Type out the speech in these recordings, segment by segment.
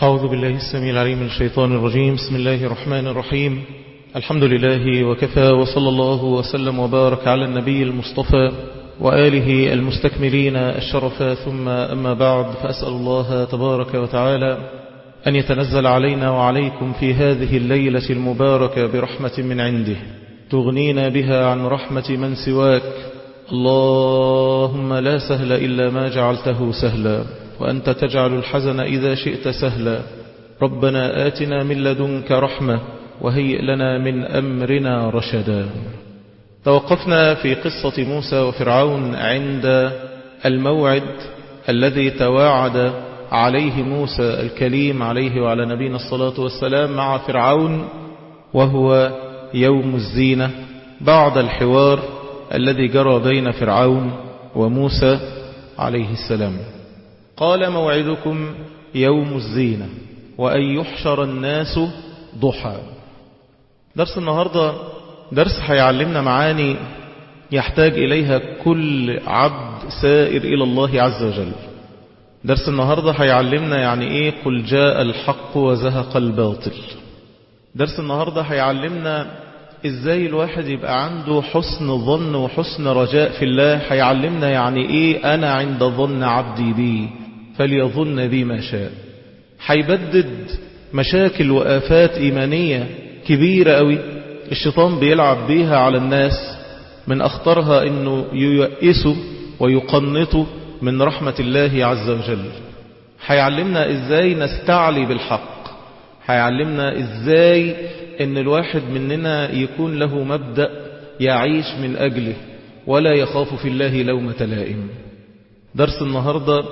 أعوذ بالله السميع العليم من الشيطان الرجيم بسم الله الرحمن الرحيم الحمد لله وكفى وصلى الله وسلم وبارك على النبي المصطفى وآله المستكملين الشرف ثم أما بعد فأسأل الله تبارك وتعالى أن يتنزل علينا وعليكم في هذه الليلة المباركة برحمة من عنده تغنينا بها عن رحمة من سواك اللهم لا سهل إلا ما جعلته سهلا وأنت تجعل الحزن إذا شئت سهلا ربنا آتنا من لدنك رحمة وهيئ لنا من أمرنا رشدا توقفنا في قصة موسى وفرعون عند الموعد الذي تواعد عليه موسى الكليم عليه وعلى نبينا الصلاة والسلام مع فرعون وهو يوم الزينة بعد الحوار الذي جرى بين فرعون وموسى عليه السلام قال موعدكم يوم الزينة وأن يحشر الناس ضحى درس النهاردة درس هيعلمنا معاني يحتاج إليها كل عبد سائر إلى الله عز وجل درس النهاردة هيعلمنا يعني إيه قل جاء الحق وزهق الباطل درس النهاردة هيعلمنا إزاي الواحد يبقى عنده حسن ظن وحسن رجاء في الله هيعلمنا يعني إيه أنا عند ظن عبدي بي فليظن بي ما شاء هيبدد مشاكل وآفات إيمانية كبيرة قوي الشيطان بيلعب بيها على الناس من أخطرها أنه ييئسوا ويقنطوا من رحمة الله عز وجل هيعلمنا إزاي نستعلي بالحق هيعلمنا إزاي أن الواحد مننا يكون له مبدأ يعيش من أجله ولا يخاف في الله لومة لائم درس النهاردة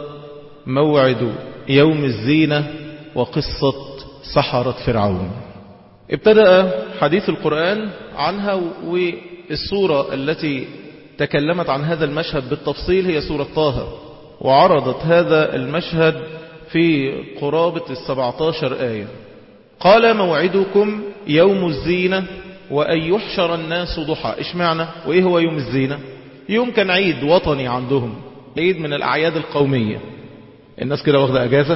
موعد يوم الزينة وقصة سحرة فرعون ابتدأ حديث القرآن عنها والصورة التي تكلمت عن هذا المشهد بالتفصيل هي سورة طه وعرضت هذا المشهد في قرابة السبعتاشر آية قال موعدكم يوم الزينة وأن يحشر الناس ضحى إيش معنى وإيه هو يوم الزينة يوم كان عيد وطني عندهم عيد من الأعياد القومية الناس كده واخدة أجازة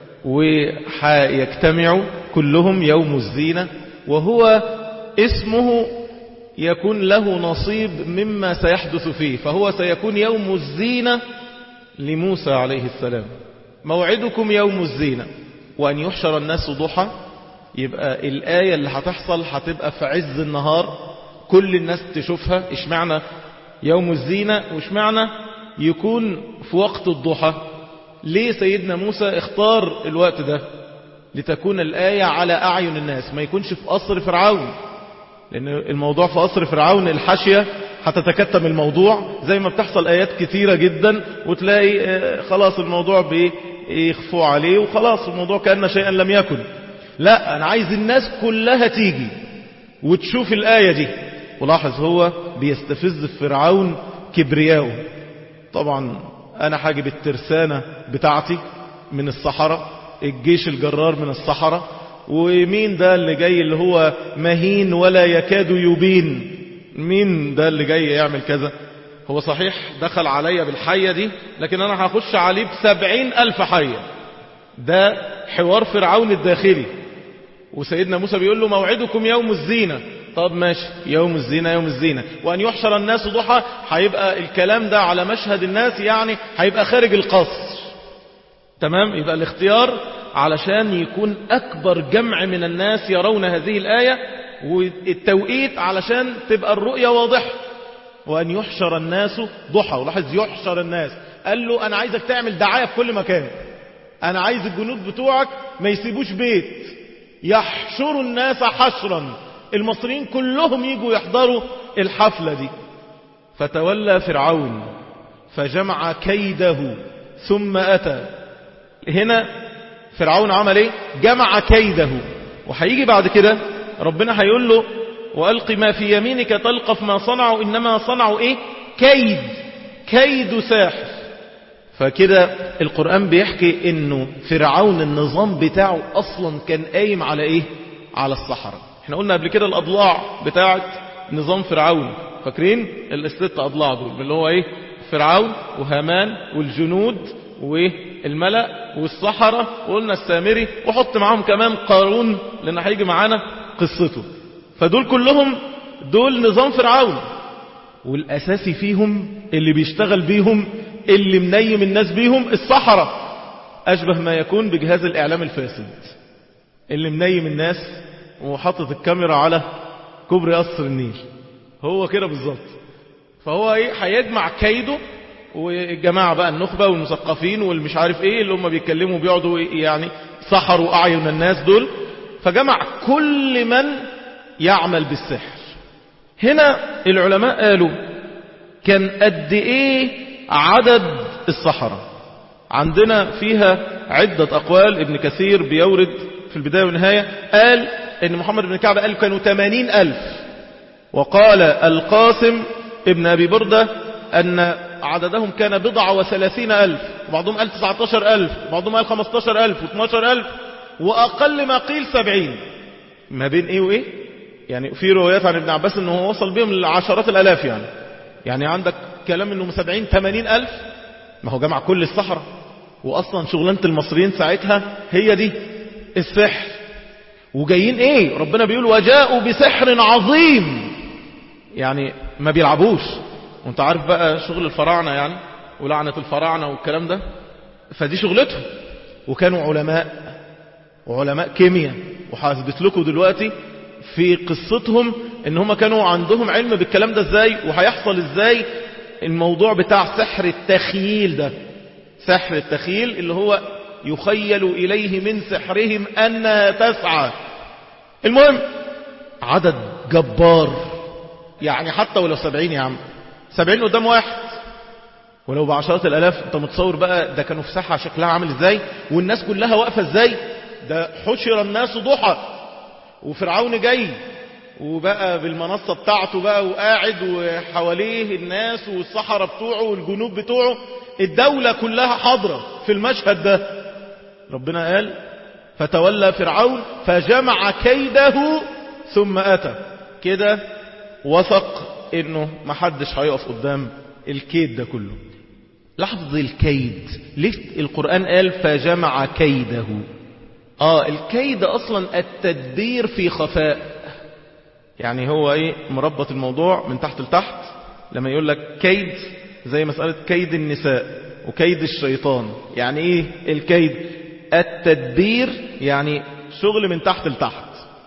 وحيجتمعوا كلهم يوم الزينة وهو اسمه يكون له نصيب مما سيحدث فيه فهو سيكون يوم الزينة لموسى عليه السلام موعدكم يوم الزينة وأن يحشر الناس ضحى يبقى الآية اللي هتحصل هتبقى في عز النهار كل الناس تشوفها إيش معنى يوم الزينة وإيش معنى يكون في وقت الضحى ليه سيدنا موسى اختار الوقت ده لتكون الآية على أعين الناس ما يكونش في قصر فرعون لأن الموضوع في قصر فرعون الحاشية هتتكتم الموضوع زي ما بتحصل آيات كثيرة جدا وتلاقي خلاص الموضوع بيخفوا عليه وخلاص الموضوع كأن شيئا لم يكن لا أنا عايز الناس كلها تيجي وتشوف الآية دي ولاحظ هو بيستفز فرعون كبرياءه طبعا أنا حاجب الترسانة بتاعتي من الصحراء الجيش الجرار من الصحراء ومين ده اللي جاي اللي هو مهين ولا يكاد يبين مين ده اللي جاي يعمل كذا هو صحيح دخل عليا بالحية دي لكن أنا هخش عليه بسبعين ألف حية ده حوار فرعون الداخلي وسيدنا موسى بيقول له موعدكم يوم الزينة طب ماشي يوم الزينة يوم الزينة وأن يحشر الناس ضحى هيبقى الكلام ده على مشهد الناس يعني هيبقى خارج القصر تمام يبقى الاختيار علشان يكون أكبر جمع من الناس يرون هذه الآية والتوقيت علشان تبقى الرؤية واضحة وأن يحشر الناس ضحى ولاحظ يحشر الناس قال له أنا عايزك تعمل دعاية في كل مكان أنا عايز الجنود بتوعك ما يسيبوش بيت يحشروا الناس حشرا المصريين كلهم يجوا يحضروا الحفلة دي فتولى فرعون فجمع كيده ثم أتى هنا فرعون عمل ايه جمع كيده وهيجي بعد كده ربنا هيقول له وألق ما في يمينك تلقف ما صنعوا إنما صنعوا ايه كيد كيد ساحر فكده القرآن بيحكي انه فرعون النظام بتاعه اصلا كان قايم على ايه على الصحراء احنا قلنا قبل كده الاضلاع بتاعت نظام فرعون فاكرين الست اضلاع دول اللي هو ايه فرعون وهامان والجنود الملأ والصحراء وقلنا السامري وحط معاهم كمان قارون لان هيجي معانا قصته فدول كلهم دول نظام فرعون والاساسي فيهم اللي بيشتغل بيهم اللي منيم الناس بيهم الصحراء اشبه ما يكون بجهاز الاعلام الفاسد اللي منيم الناس وحاطط الكاميرا على كوبري قصر النيل هو كده بالظبط فهو ايه هيجمع كيده والجماعة بقى النخبة والمثقفين والمش عارف ايه اللي هم بيتكلموا بيقعدوا يعني سحروا اعين الناس دول فجمع كل من يعمل بالسحر هنا العلماء قالوا كان قد ايه عدد السحرة عندنا فيها عدة اقوال ابن كثير بيورد في البداية والنهاية قال ان محمد بن كعب قال كانوا 80 الف وقال القاسم ابن ابي بردة ان عددهم كان بضع وثلاثين ألف وبعضهم قال تسعتاشر ألف وبعضهم قال خمستاشر ألف واثناشر ألف وأقل ما قيل سبعين ما بين إيه وإيه يعني في روايات عن ابن عباس أنه وصل بهم لعشرات الألاف يعني يعني عندك كلام أنه سبعين ثمانين ألف ما هو جمع كل الصحراء وأصلا شغلانة المصريين ساعتها هي دي السحر وجايين ايه ربنا بيقول وجاءوا بسحر عظيم يعني ما بيلعبوش وانت عارف بقى شغل الفراعنة يعني ولعنة الفراعنة والكلام ده فدي شغلتهم وكانوا علماء وعلماء كيمياء وهثبت لكم دلوقتي في قصتهم ان هم كانوا عندهم علم بالكلام ده ازاي وهيحصل ازاي الموضوع بتاع سحر التخييل ده سحر التخييل اللي هو يخيل اليه من سحرهم انها تسعى المهم عدد جبار يعني حتى ولو سبعين يا عم سبعين قدام واحد ولو بعشرات الالاف انت متصور بقى ده كانوا في ساحة شكلها عامل ازاي والناس كلها واقفة ازاي ده حشر الناس ضحى وفرعون جاي وبقى بالمنصة بتاعته بقى وقاعد وحواليه الناس والصحراء بتوعه والجنوب بتوعه الدولة كلها حاضرة في المشهد ده ربنا قال فتولى فرعون فجمع كيده ثم أتى كده وثق انه محدش هيقف قدام الكيد ده كله لحظة الكيد ليه القرآن قال فجمع كيده اه الكيد اصلا التدبير في خفاء يعني هو ايه مربط الموضوع من تحت لتحت لما يقول لك كيد زي مسألة كيد النساء وكيد الشيطان يعني ايه الكيد التدبير يعني شغل من تحت لتحت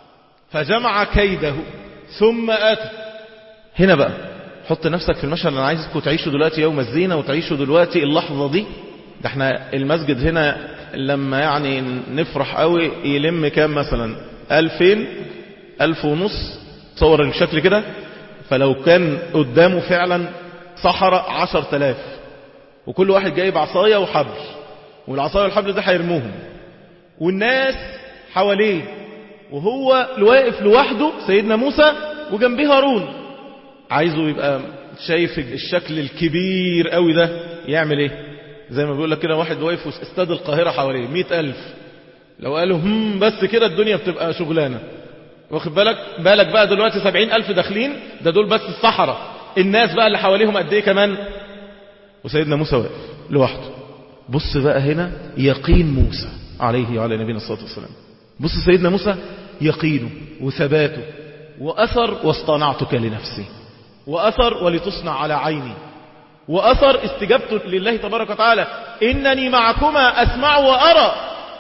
فجمع كيده ثم أتى هنا بقى حط نفسك في المشهد انا عايزكم تعيشوا دلوقتي يوم الزينة وتعيشوا دلوقتي اللحظة دي ده احنا المسجد هنا لما يعني نفرح قوي يلم كام مثلا ألفين ألف ونص تصور الشكل كده فلو كان قدامه فعلا صحراء عشر تلاف وكل واحد جايب عصاية وحبل والعصاية والحبل ده هيرموهم والناس حواليه وهو واقف لوحده سيدنا موسى وجنبه هارون عايزه يبقى شايف الشكل الكبير قوي ده يعمل ايه زي ما بيقول لك كده واحد واقف في استاد القاهرة حواليه مئة ألف لو قالوا هم بس كده الدنيا بتبقى شغلانة واخد بالك بالك بقى دلوقتي سبعين ألف داخلين ده دول بس الصحراء الناس بقى اللي حواليهم قد ايه كمان وسيدنا موسى واقف لوحده بص بقى هنا يقين موسى عليه وعلى نبينا الصلاة والسلام بص سيدنا موسى يقينه وثباته وأثر واصطنعتك لنفسي وأثر ولتصنع على عيني وأثر استجابته لله تبارك وتعالى إنني معكما أسمع وأرى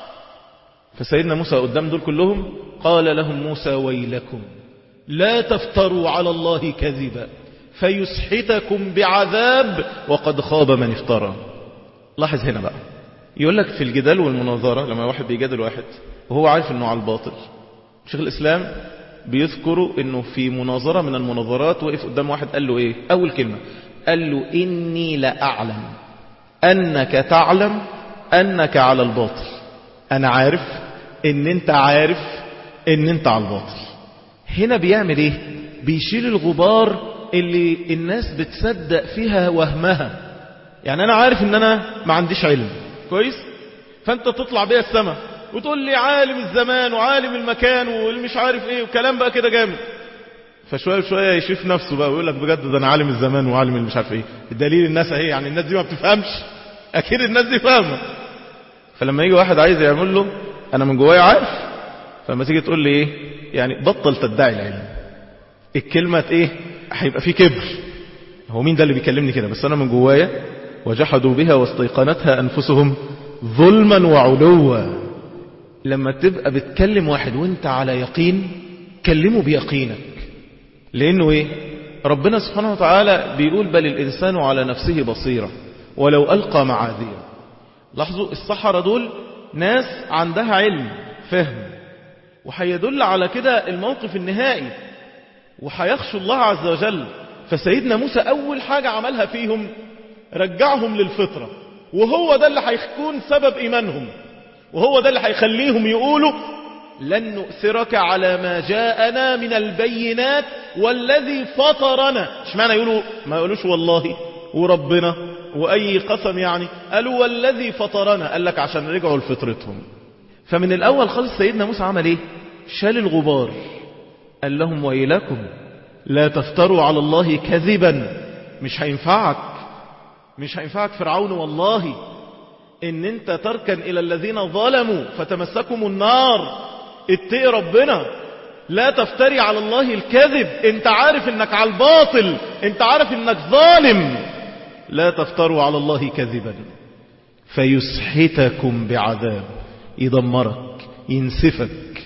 فسيدنا موسى قدام دول كلهم قال لهم موسى ويلكم لا تفتروا على الله كذبا فيسحتكم بعذاب وقد خاب من افترى لاحظ هنا بقى يقول لك في الجدال والمناظرة لما واحد بيجادل واحد وهو عارف انه على الباطل شيخ الاسلام بيذكروا انه في مناظرة من المناظرات وقف قدام واحد قال له ايه اول كلمة قال له اني لأعلم انك تعلم انك على الباطل انا عارف ان انت عارف ان انت على الباطل هنا بيعمل ايه بيشيل الغبار اللي الناس بتصدق فيها وهمها يعني انا عارف ان انا ما عنديش علم كويس فانت تطلع بيا السماء وتقول لي عالم الزمان وعالم المكان والمش عارف ايه وكلام بقى كده جامد فشوية شوية يشوف نفسه بقى ويقول لك بجد ده انا عالم الزمان وعالم المش عارف ايه الدليل الناس اهي يعني الناس دي ما بتفهمش اكيد الناس دي فاهمة فلما يجي واحد عايز يعمل له انا من جوايا عارف فلما تيجي تقول لي ايه يعني بطل تدعي العلم الكلمة ايه هيبقى في كبر هو مين ده اللي بيكلمني كده بس انا من جوايا وجحدوا بها واستيقنتها انفسهم ظلما وعلوا لما تبقى بتكلم واحد وانت على يقين كلمه بيقينك لانه ايه ربنا سبحانه وتعالى بيقول بل الانسان على نفسه بصيرة ولو القى معاذيره لاحظوا السحرة دول ناس عندها علم فهم وهيدل على كده الموقف النهائي وهيخشوا الله عز وجل فسيدنا موسى أول حاجة عملها فيهم رجعهم للفطرة وهو ده اللي هيكون سبب إيمانهم وهو ده اللي هيخليهم يقولوا لن نؤثرك على ما جاءنا من البينات والذي فطرنا اشمعنى يقولوا ما يقولوش والله وربنا وأي قسم يعني قالوا والذي فطرنا قال لك عشان رجعوا لفطرتهم فمن الأول خالص سيدنا موسى عمل ايه شال الغبار قال لهم ويلكم لا تفتروا على الله كذبا مش هينفعك مش هينفعك فرعون والله ان انت تركن الى الذين ظلموا فتمسكم النار اتقي ربنا لا تفتري على الله الكذب انت عارف انك على الباطل انت عارف انك ظالم لا تفتروا على الله كذبا فيسحتكم بعذاب يدمرك ينسفك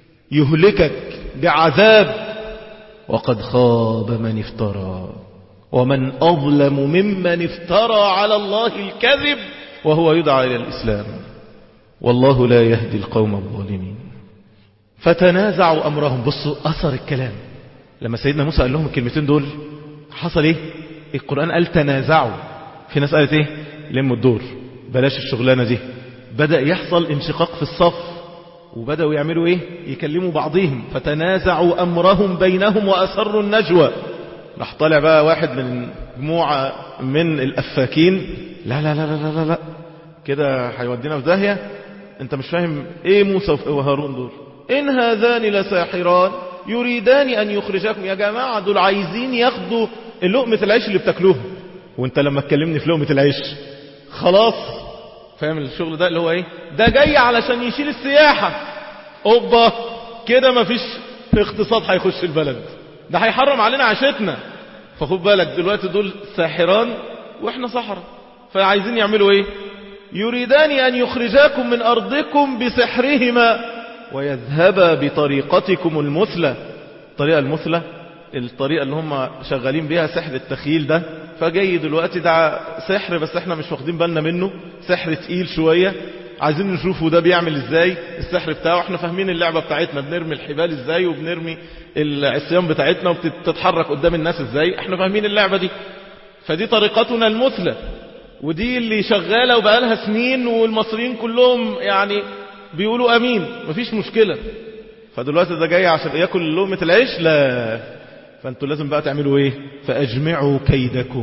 يهلكك بعذاب وقد خاب من افترى ومن أظلم ممن افترى على الله الكذب وهو يدعى إلى الإسلام والله لا يهدي القوم الظالمين فتنازعوا أمرهم بصوا أثر الكلام لما سيدنا موسى قال لهم الكلمتين دول حصل ايه القرآن قال تنازعوا في ناس قالت ايه لموا الدور بلاش الشغلانة دي بدأ يحصل انشقاق في الصف وبدأوا يعملوا ايه يكلموا بعضهم فتنازعوا امرهم بينهم واسروا النجوى راح طالع بقى واحد من مجموعة من الافاكين لا لا لا لا لا لا كده هيودينا في داهية انت مش فاهم ايه موسى وهارون دول ان هذان لساحران يريدان ان يخرجاكم يا جماعة دول عايزين ياخدوا لقمة العيش اللي بتاكلوها وانت لما تكلمني في لقمة العيش خلاص فاهم الشغل ده اللي هو ايه ده جاي علشان يشيل السياحة اوبا كده مفيش اقتصاد هيخش البلد ده هيحرم علينا عيشتنا فخد بالك دلوقتي دول ساحران واحنا صحراء فعايزين يعملوا ايه يريدان ان يخرجاكم من ارضكم بسحرهما ويذهبا بطريقتكم المثلى الطريقة المثلى الطريقة اللي هم شغالين بيها سحر التخيل ده فجاي دلوقتي ده سحر بس احنا مش واخدين بالنا منه سحر تقيل شوية عايزين نشوفه ده بيعمل ازاي السحر بتاعه احنا فاهمين اللعبة بتاعتنا بنرمي الحبال ازاي وبنرمي العصيان بتاعتنا وبتتحرك قدام الناس ازاي احنا فاهمين اللعبة دي فدي طريقتنا المثلى ودي اللي شغالة وبقالها سنين والمصريين كلهم يعني بيقولوا امين مفيش مشكلة فدلوقتي ده جاي عشان ياكل لقمة العيش لا فانتوا لازم بقى تعملوا ايه فاجمعوا كيدكم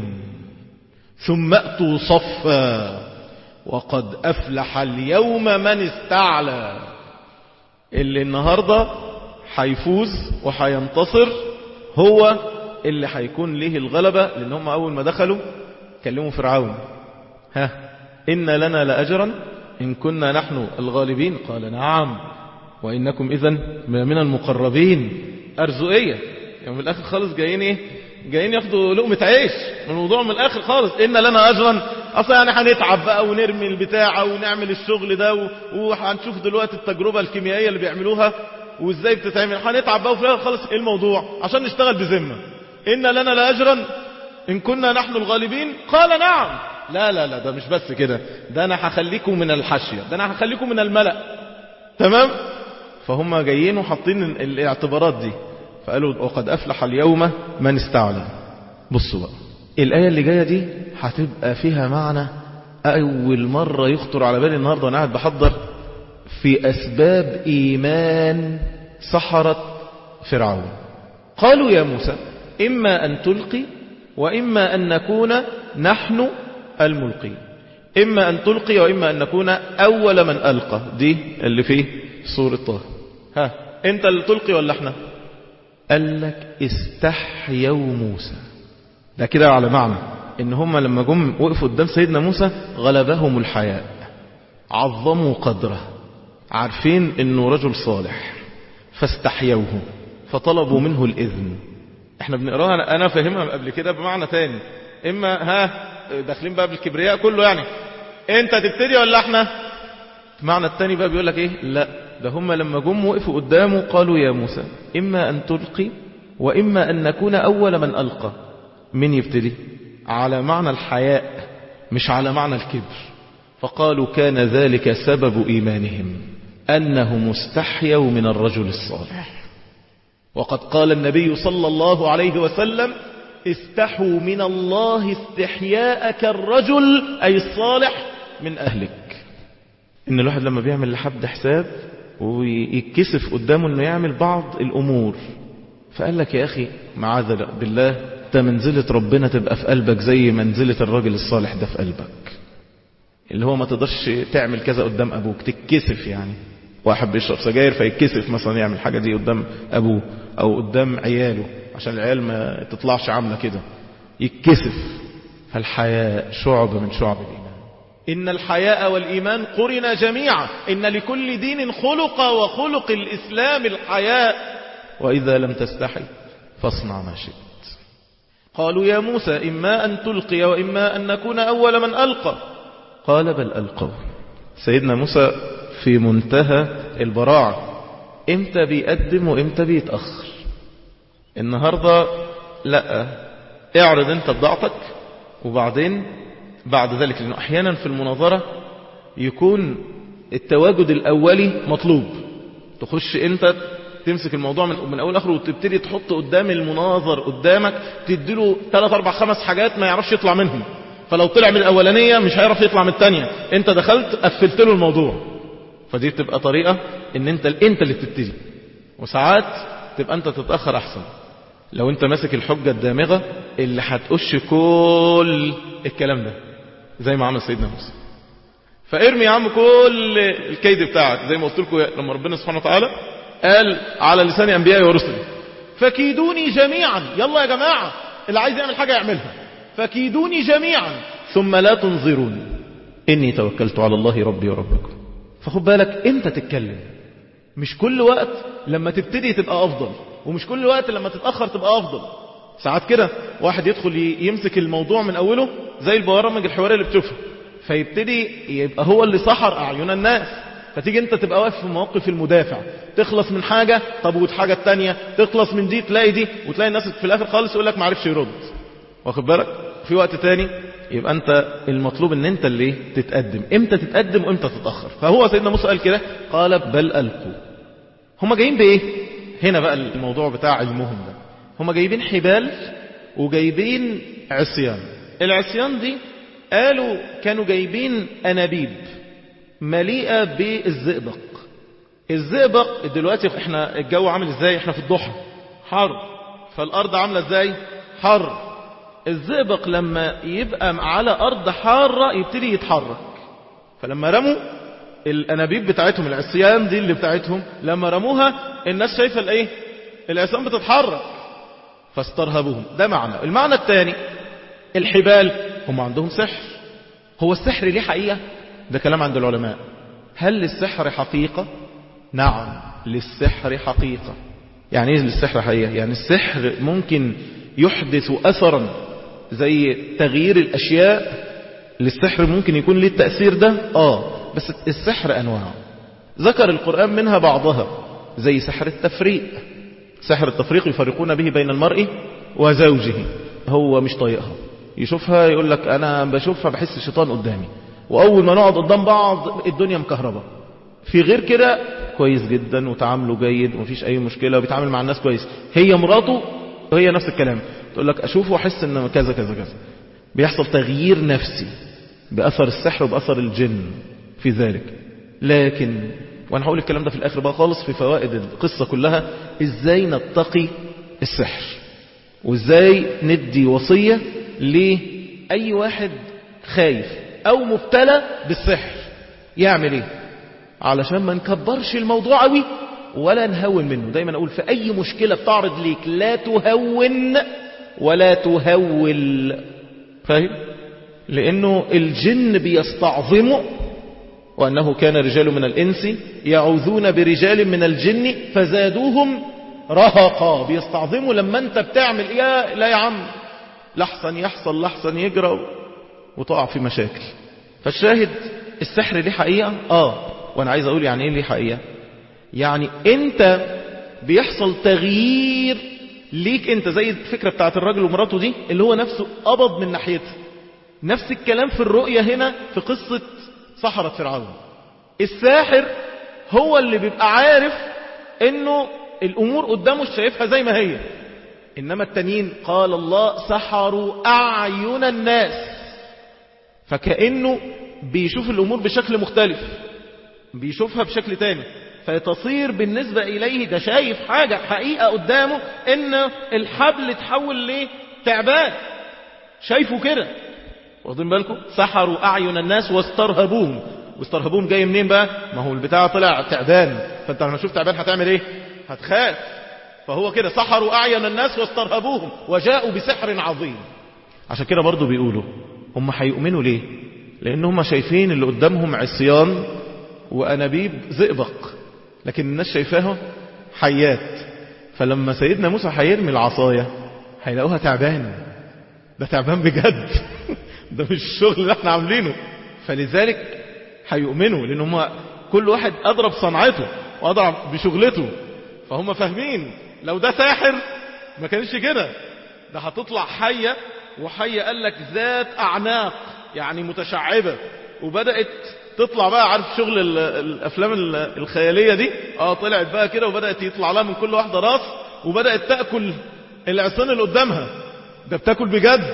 ثم اتوا صفا وقد افلح اليوم من استعلى اللي النهاردة هيفوز وهينتصر هو اللي هيكون له الغلبة لان هم اول ما دخلوا كلموا فرعون ها إن لنا لأجرا إن كنا نحن الغالبين قال نعم وإنكم إذا من المقربين أرزقية يعني من الآخر خالص جايين إيه جايين ياخدوا لقمة عيش الموضوع من الآخر خالص إن لنا أجرا أصلا يعني هنتعب بقى ونرمي البتاع ونعمل الشغل ده وهنشوف دلوقتي التجربة الكيميائية اللي بيعملوها وإزاي بتتعمل هنتعب بقى وفي الآخر خالص إيه الموضوع عشان نشتغل بذمة إن لنا لأجرا إن كنا نحن الغالبين قال نعم لا لا لا ده مش بس كده ده أنا هخليكم من الحاشية ده أنا هخليكم من الملأ تمام فهم جايين وحاطين الاعتبارات دي فقالوا وقد أفلح اليوم من استعلى بصوا بقى الآية اللي جاية دي هتبقى فيها معنى أول مرة يخطر على بالي النهاردة وأنا قاعد بحضر في أسباب إيمان سحرة فرعون قالوا يا موسى إما أن تلقي وإما أن نكون نحن الملقي إما أن تلقي وإما أن نكون أول من ألقى دي اللي فيه سورة طه ها أنت اللي تلقي ولا احنا قال لك استحيوا موسى ده كده على معنى ان هم لما جم وقفوا قدام سيدنا موسى غلبهم الحياء عظموا قدره عارفين انه رجل صالح فاستحيوه فطلبوا منه الاذن احنا بنقراها انا فاهمها قبل كده بمعنى تاني اما ها داخلين بقى بالكبرياء كله يعني انت تبتدي ولا احنا المعنى التاني بقى بيقول لك ايه لا ده هم لما جم وقفوا قدامه قالوا يا موسى اما ان تلقي واما ان نكون اول من القى من يبتدي على معنى الحياء مش على معنى الكبر فقالوا كان ذلك سبب ايمانهم انهم استحيوا من الرجل الصالح وقد قال النبي صلى الله عليه وسلم استحوا من الله استحياء كالرجل أي الصالح من أهلك إن الواحد لما بيعمل لحد حساب ويتكسف قدامه إنه يعمل بعض الأمور فقال لك يا أخي معاذ بالله ده منزلة ربنا تبقى في قلبك زي منزلة الراجل الصالح ده في قلبك اللي هو ما تقدرش تعمل كذا قدام أبوك تتكسف يعني واحد بيشرب سجاير فيتكسف مثلا يعمل حاجة دي قدام أبوه أو قدام عياله عشان العيال ما تطلعش عاملة كده يتكسف فالحياء شعب من شعب الإيمان إن الحياء والإيمان قرنا جميعا إن لكل دين خلق وخلق الإسلام الحياء وإذا لم تستحي فاصنع ما شئت قالوا يا موسى إما أن تلقي وإما أن نكون أول من ألقى قال بل ألقوا سيدنا موسى في منتهى البراعة امتى بيقدم وامتى بيتأخر النهاردة لا اعرض انت بضاعتك وبعدين بعد ذلك لانه احيانا في المناظرة يكون التواجد الاولي مطلوب تخش انت تمسك الموضوع من, من اول اخره وتبتدي تحط قدام المناظر قدامك تديله 3 4 5 حاجات ما يعرفش يطلع منهم فلو طلع من الاولانية مش هيعرف يطلع من الثانيه انت دخلت قفلت له الموضوع فدي بتبقى طريقة ان انت انت اللي بتبتدي وساعات تبقى انت تتأخر احسن لو انت ماسك الحجة الدامغة اللي هتقش كل الكلام ده زي ما عمل سيدنا موسى فارمي يا عم كل الكيد بتاعك زي ما قلت لكم لما ربنا سبحانه وتعالى قال على لسان انبيائي ورسلي فكيدوني جميعا يلا يا جماعة اللي عايز يعمل حاجة يعملها فكيدوني جميعا ثم لا تنظرون اني توكلت على الله ربي وربكم فخد بالك انت تتكلم مش كل وقت لما تبتدي تبقى افضل ومش كل وقت لما تتأخر تبقى افضل ساعات كده واحد يدخل يمسك الموضوع من اوله زي البرامج الحوارية اللي بتشوفها فيبتدي يبقى هو اللي سحر اعين الناس فتيجي انت تبقى واقف في موقف المدافع تخلص من حاجة طب والحاجة التانية تخلص من دي تلاقي دي وتلاقي الناس في الاخر خالص يقول لك معرفش يرد واخد بالك في وقت تاني يبقى انت المطلوب ان انت اللي تتقدم امتى تتقدم وامتى تتأخر فهو سيدنا موسى قال كده قال بل ألقوا هم جايين بايه هنا بقى الموضوع بتاع علمهم ده هم جايبين حبال وجايبين عصيان العصيان دي قالوا كانوا جايبين أنابيب مليئة بالزئبق الزئبق دلوقتي احنا الجو عامل ازاي احنا في الضحى حر فالارض عاملة ازاي حر الزئبق لما يبقى على ارض حارة يبتدي يتحرك فلما رموا الانابيب بتاعتهم العصيان دي اللي بتاعتهم لما رموها الناس شايفة الايه العصيان بتتحرك فاسترهبوهم ده معنى المعنى الثاني الحبال هم عندهم سحر هو السحر ليه حقيقة ده كلام عند العلماء هل للسحر حقيقة نعم للسحر حقيقة يعني ايه للسحر حقيقة يعني السحر ممكن يحدث أثرا زي تغيير الأشياء للسحر ممكن يكون ليه التأثير ده آه بس السحر أنواع ذكر القرآن منها بعضها زي سحر التفريق سحر التفريق يفرقون به بين المرء وزوجه هو مش طايقها يشوفها يقول لك أنا بشوفها بحس الشيطان قدامي وأول ما نقعد قدام بعض الدنيا مكهربة في غير كده كويس جدا وتعامله جيد ومفيش أي مشكلة وبيتعامل مع الناس كويس هي مراته وهي نفس الكلام تقول لك أشوفه وأحس إن كذا كذا كذا بيحصل تغيير نفسي بأثر السحر وبأثر الجن في ذلك لكن وانا هقول الكلام ده في الاخر بقى خالص في فوائد القصة كلها ازاي نتقي السحر وازاي ندي وصية لأي واحد خايف او مبتلى بالسحر يعمل ايه علشان ما نكبرش الموضوع قوي ولا نهون منه دايما اقول في اي مشكلة بتعرض ليك لا تهون ولا تهول فاهم لانه الجن بيستعظموا وأنه كان رجال من الإنس يعوذون برجال من الجن فزادوهم رهقا بيستعظموا لما انت بتعمل يا لا يا عم لحسن يحصل لحسن يجرى وتقع في مشاكل فالشاهد السحر ليه حقيقة اه وانا عايز اقول يعني ايه ليه حقيقة يعني انت بيحصل تغيير ليك انت زي الفكرة بتاعت الراجل ومراته دي اللي هو نفسه قبض من ناحيتها نفس الكلام في الرؤية هنا في قصة سحرة فرعون الساحر هو اللي بيبقى عارف انه الامور قدامه شايفها زي ما هي انما التانيين قال الله سحروا اعين الناس فكأنه بيشوف الامور بشكل مختلف بيشوفها بشكل تاني فتصير بالنسبة إليه ده شايف حاجة حقيقة قدامه إن الحبل اتحول لتعبان شايفه كده واخدين بالكم سحروا أعين الناس واسترهبوهم واسترهبوهم جاي منين بقى ما هو البتاع طلع تعبان فانت لما شوف تعبان هتعمل ايه هتخاف فهو كده سحروا أعين الناس واسترهبوهم وجاءوا بسحر عظيم عشان كده برضو بيقولوا هم هيؤمنوا ليه لان هم شايفين اللي قدامهم عصيان وأنابيب زئبق لكن الناس شايفاها حيات فلما سيدنا موسى هيرمي العصاية هيلاقوها تعبان ده تعبان بجد ده مش الشغل اللي احنا عاملينه فلذلك هيؤمنوا لان هم كل واحد اضرب صنعته واضرب بشغلته فهم فاهمين لو ده ساحر ما كانش كده ده هتطلع حية وحية قال لك ذات اعناق يعني متشعبة وبدأت تطلع بقى عارف شغل ال- الافلام ال- الخيالية دي اه طلعت بقى كده وبدأت يطلع لها من كل واحدة راس وبدأت تأكل العصيان اللي قدامها ده بتاكل بجد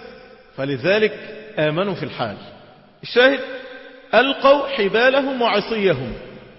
فلذلك آمنوا في الحال الشاهد ألقوا حبالهم وعصيهم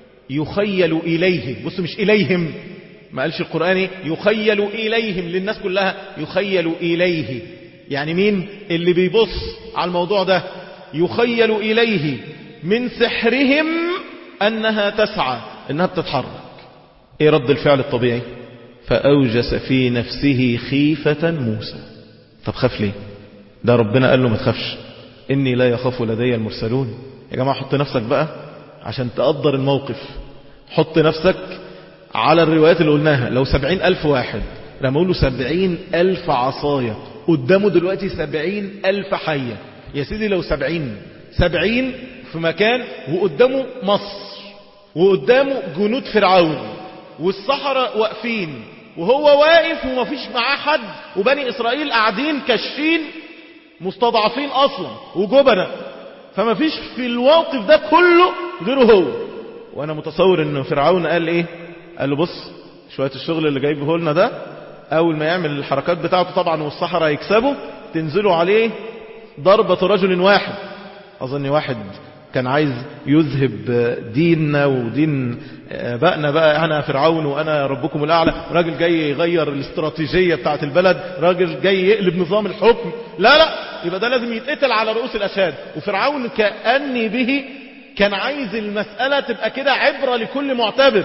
يخيل إليه بص مش إليهم ما قالش القرآن يخيل إليهم للناس كلها يخيل إليه يعني مين اللي بيبص على الموضوع ده يخيل إليه من سحرهم أنها تسعى أنها بتتحرك إيه رد الفعل الطبيعي فأوجس في نفسه خيفة موسى طب خاف ليه ده ربنا قال له ما تخافش إني لا يخاف لدي المرسلون يا جماعة حط نفسك بقى عشان تقدر الموقف حط نفسك على الروايات اللي قلناها لو سبعين ألف واحد رموا له سبعين ألف عصاية قدامه دلوقتي سبعين ألف حية يا سيدي لو سبعين سبعين في مكان وقدامه مصر وقدامه جنود فرعون والصحراء واقفين وهو واقف ومفيش معاه حد وبني إسرائيل قاعدين كشين مستضعفين أصلا وجبنة فما فيش في الموقف ده كله غيره هو وانا متصور ان فرعون قال ايه قال له بص شوية الشغل اللي جايبه لنا ده اول ما يعمل الحركات بتاعته طبعا والصحراء يكسبوا تنزلوا عليه ضربة رجل واحد اظن واحد كان عايز يذهب ديننا ودين بقنا بقى انا فرعون وانا ربكم الاعلى راجل جاي يغير الاستراتيجية بتاعت البلد راجل جاي يقلب نظام الحكم لا لا يبقى ده لازم يتقتل على رؤوس الاشهاد وفرعون كأني به كان عايز المسألة تبقى كده عبرة لكل معتبر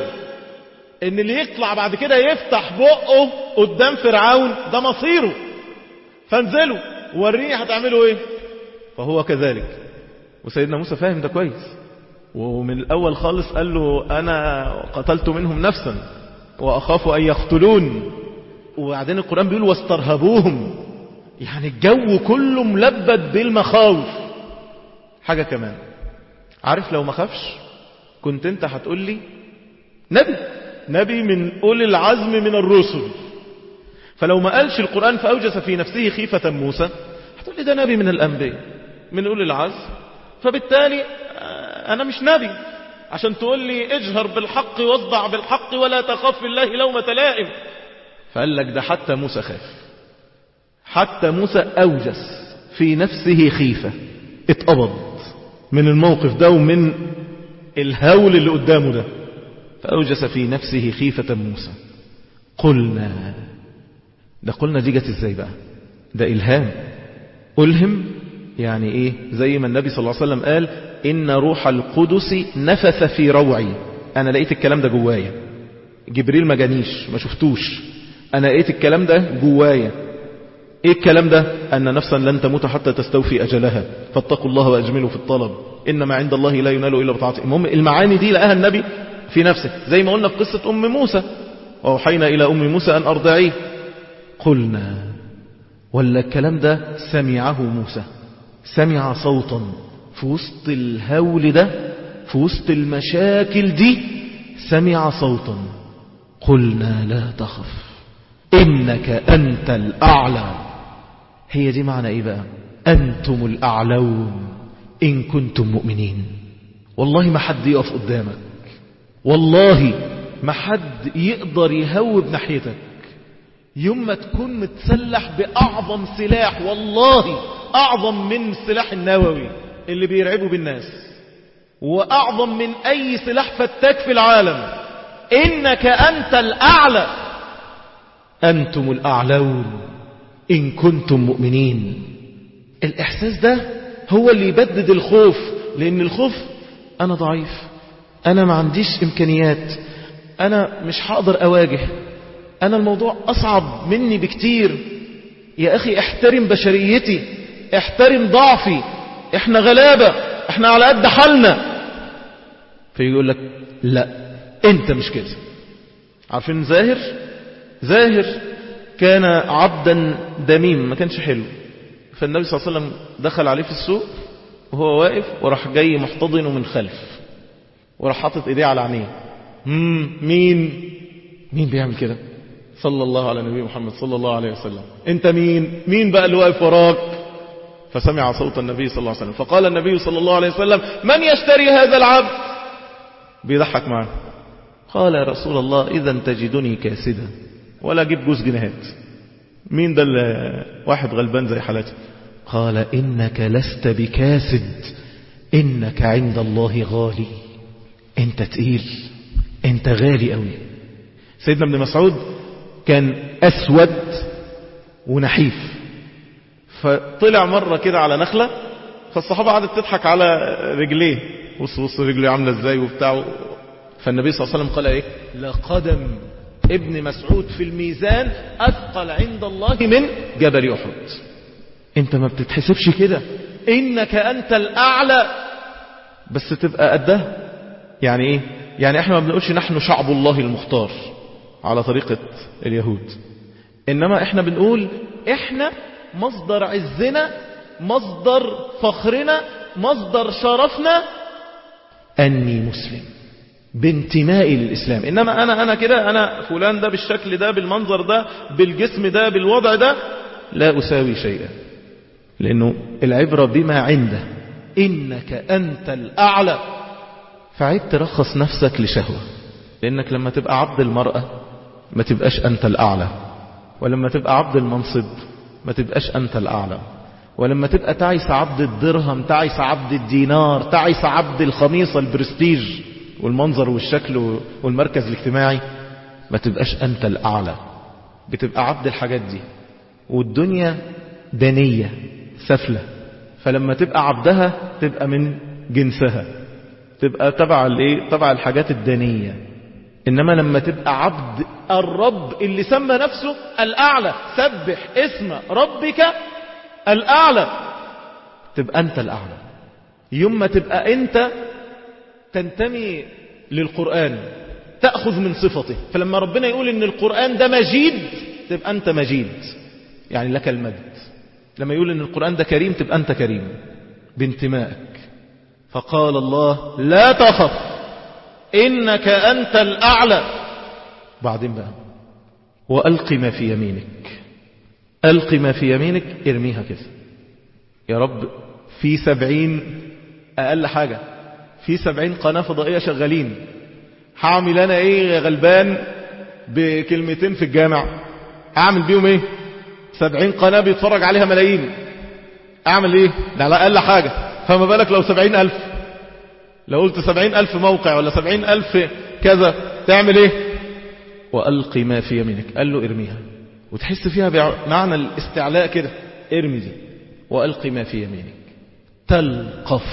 ان اللي يطلع بعد كده يفتح بقه قدام فرعون ده مصيره فانزلوا وريني هتعملوا ايه فهو كذلك وسيدنا موسى فاهم ده كويس ومن الاول خالص قال له انا قتلت منهم نفسا واخاف ان يقتلون وبعدين القرآن بيقول واسترهبوهم يعني الجو كله ملبد بالمخاوف حاجة كمان عارف لو ما خافش كنت انت هتقول لي نبي نبي من أولي العزم من الرسل فلو ما قالش القرآن فأوجس في نفسه خيفة موسى هتقول لي ده نبي من الأنبياء من أولي العزم فبالتالي أنا مش نبي عشان تقول لي اجهر بالحق واصدع بالحق ولا تخاف في الله لومة لائم فقال لك ده حتى موسى خاف حتى موسى أوجس في نفسه خيفة اتقبض من الموقف ده ومن الهول اللي قدامه ده فأوجس في نفسه خيفة موسى قلنا ده قلنا دي جت ازاي بقى ده إلهام ألهم يعني ايه زي ما النبي صلى الله عليه وسلم قال إن روح القدس نفث في روعي أنا لقيت الكلام ده جوايا جبريل ما جانيش ما شفتوش أنا لقيت الكلام ده جوايا ايه الكلام ده ان نفسا لن تموت حتى تستوفي اجلها فاتقوا الله واجملوا في الطلب انما عند الله لا ينال الا بطاعته المهم المعاني دي لقاها النبي في نفسه زي ما قلنا في قصة ام موسى واوحينا الى ام موسى ان ارضعيه قلنا ولا الكلام ده سمعه موسى سمع صوتا في وسط الهول ده في وسط المشاكل دي سمع صوتا قلنا لا تخف إنك أنت الأعلى هي دي معنى إيه بقى أنتم الأعلون إن كنتم مؤمنين والله ما حد يقف قدامك والله ما حد يقدر يهوب ناحيتك يوم ما تكون متسلح بأعظم سلاح والله أعظم من السلاح النووي اللي بيرعبوا بالناس وأعظم من أي سلاح فتاك في العالم إنك أنت الأعلى أنتم الأعلون إن كنتم مؤمنين الإحساس ده هو اللي يبدد الخوف لأن الخوف أنا ضعيف أنا ما عنديش إمكانيات أنا مش هقدر أواجه أنا الموضوع أصعب مني بكتير يا أخي احترم بشريتي احترم ضعفي احنا غلابة احنا على قد حالنا فيقول لك لا انت مش كده عارفين زاهر زاهر كان عبدا دميم ما كانش حلو فالنبي صلى الله عليه وسلم دخل عليه في السوق وهو واقف وراح جاي محتضنه من خلف وراح حاطط ايديه على عينيه مم مين مين بيعمل كده صلى الله على نبي محمد صلى الله عليه وسلم انت مين مين بقى اللي واقف وراك فسمع صوت النبي صلى الله عليه وسلم فقال النبي صلى الله عليه وسلم من يشتري هذا العبد بيضحك معاه قال يا رسول الله إذا تجدني كاسدا ولا أجيب جوز جنيهات مين ده اللي واحد غلبان زي حالتي قال إنك لست بكاسد إنك عند الله غالي أنت تقيل أنت غالي قوي سيدنا ابن مسعود كان أسود ونحيف فطلع مرة كده على نخلة فالصحابة قعدت تضحك على رجليه بص بص رجليه عاملة ازاي وبتاع فالنبي صلى الله عليه وسلم قال ايه لقدم ابن مسعود في الميزان أثقل عند الله من جبل أحد انت ما بتتحسبش كده انك انت الاعلى بس تبقى قدها يعني ايه يعني احنا ما بنقولش نحن شعب الله المختار على طريقة اليهود انما احنا بنقول احنا مصدر عزنا مصدر فخرنا مصدر شرفنا اني مسلم بانتمائي للإسلام إنما أنا أنا كده أنا فلان ده بالشكل ده بالمنظر ده بالجسم ده بالوضع ده لا أساوي شيئا لأنه العبرة بما عنده إنك أنت الأعلى فعيب ترخص نفسك لشهوة لأنك لما تبقى عبد المرأة ما تبقاش أنت الأعلى ولما تبقى عبد المنصب ما تبقاش أنت الأعلى ولما تبقى تعيس عبد الدرهم تعيس عبد الدينار تعيس عبد الخميصة البرستيج والمنظر والشكل والمركز الاجتماعي ما تبقاش أنت الأعلى بتبقى عبد الحاجات دي والدنيا دنية سفلة فلما تبقى عبدها تبقى من جنسها تبقى تبع الايه تبع الحاجات الدنية إنما لما تبقى عبد الرب اللي سمى نفسه الأعلى سبح اسم ربك الأعلى تبقى أنت الأعلى يوم ما تبقى أنت تنتمي للقرآن تأخذ من صفته فلما ربنا يقول ان القرآن ده مجيد تبقى أنت مجيد يعني لك المجد لما يقول ان القرآن ده كريم تبقى أنت كريم بانتمائك فقال الله لا تخف إنك أنت الأعلى بعدين بقى وألق ما في يمينك ألق ما في يمينك ارميها كده يا رب في سبعين أقل حاجة في سبعين قناة فضائية شغالين هعمل أنا إيه يا غلبان بكلمتين في الجامع أعمل بيهم إيه سبعين قناة بيتفرج عليها ملايين أعمل إيه ده على أقل حاجة فما بالك لو سبعين ألف لو قلت سبعين ألف موقع ولا سبعين ألف كذا تعمل إيه وألقي ما في يمينك قال له ارميها وتحس فيها بمعنى الاستعلاء كده ارمي دي وألقي ما في يمينك تلقف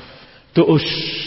تقش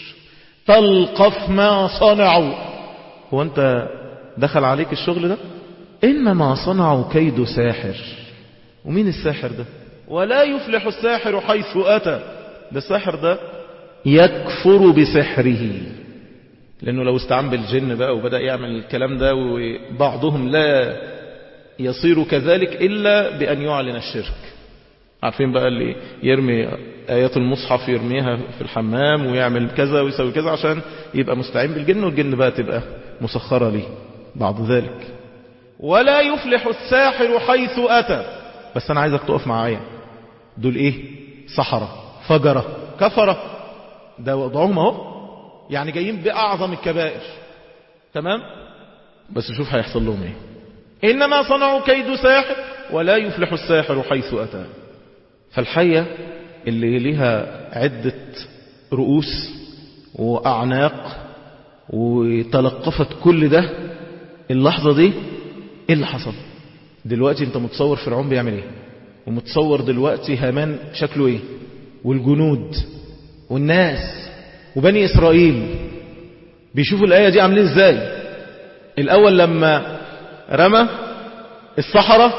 تلقف ما صنعوا هو أنت دخل عليك الشغل ده إنما صنعوا كيد ساحر ومين الساحر ده ولا يفلح الساحر حيث أتى ده الساحر ده يكفر بسحره لأنه لو استعان بالجن بقى وبدأ يعمل الكلام ده وبعضهم لا يصير كذلك إلا بأن يعلن الشرك عارفين بقى اللي يرمي آيات المصحف يرميها في الحمام ويعمل كذا ويسوي كذا عشان يبقى مستعين بالجن والجن بقى تبقى مسخرة ليه بعد ذلك ولا يفلح الساحر حيث أتى بس أنا عايزك تقف معايا دول إيه سحرة فجرة كفرة ده وضعهم اهو يعني جايين بأعظم الكبائر تمام بس شوف هيحصل لهم ايه إنما صنعوا كيد ساحر ولا يفلح الساحر حيث أتى فالحية اللي لها عدة رؤوس وأعناق وتلقفت كل ده اللحظة دي ايه اللي حصل دلوقتي انت متصور فرعون بيعمل ايه ومتصور دلوقتي هامان شكله ايه والجنود والناس وبني إسرائيل بيشوفوا الآية دي عاملين ازاي الأول لما رمى الصحراء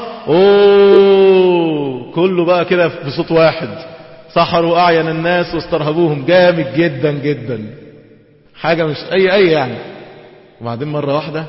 اوه كله بقى كده بصوت واحد سحروا أعين الناس واسترهبوهم جامد جدا جدا حاجة مش أي أي يعني وبعدين مرة واحدة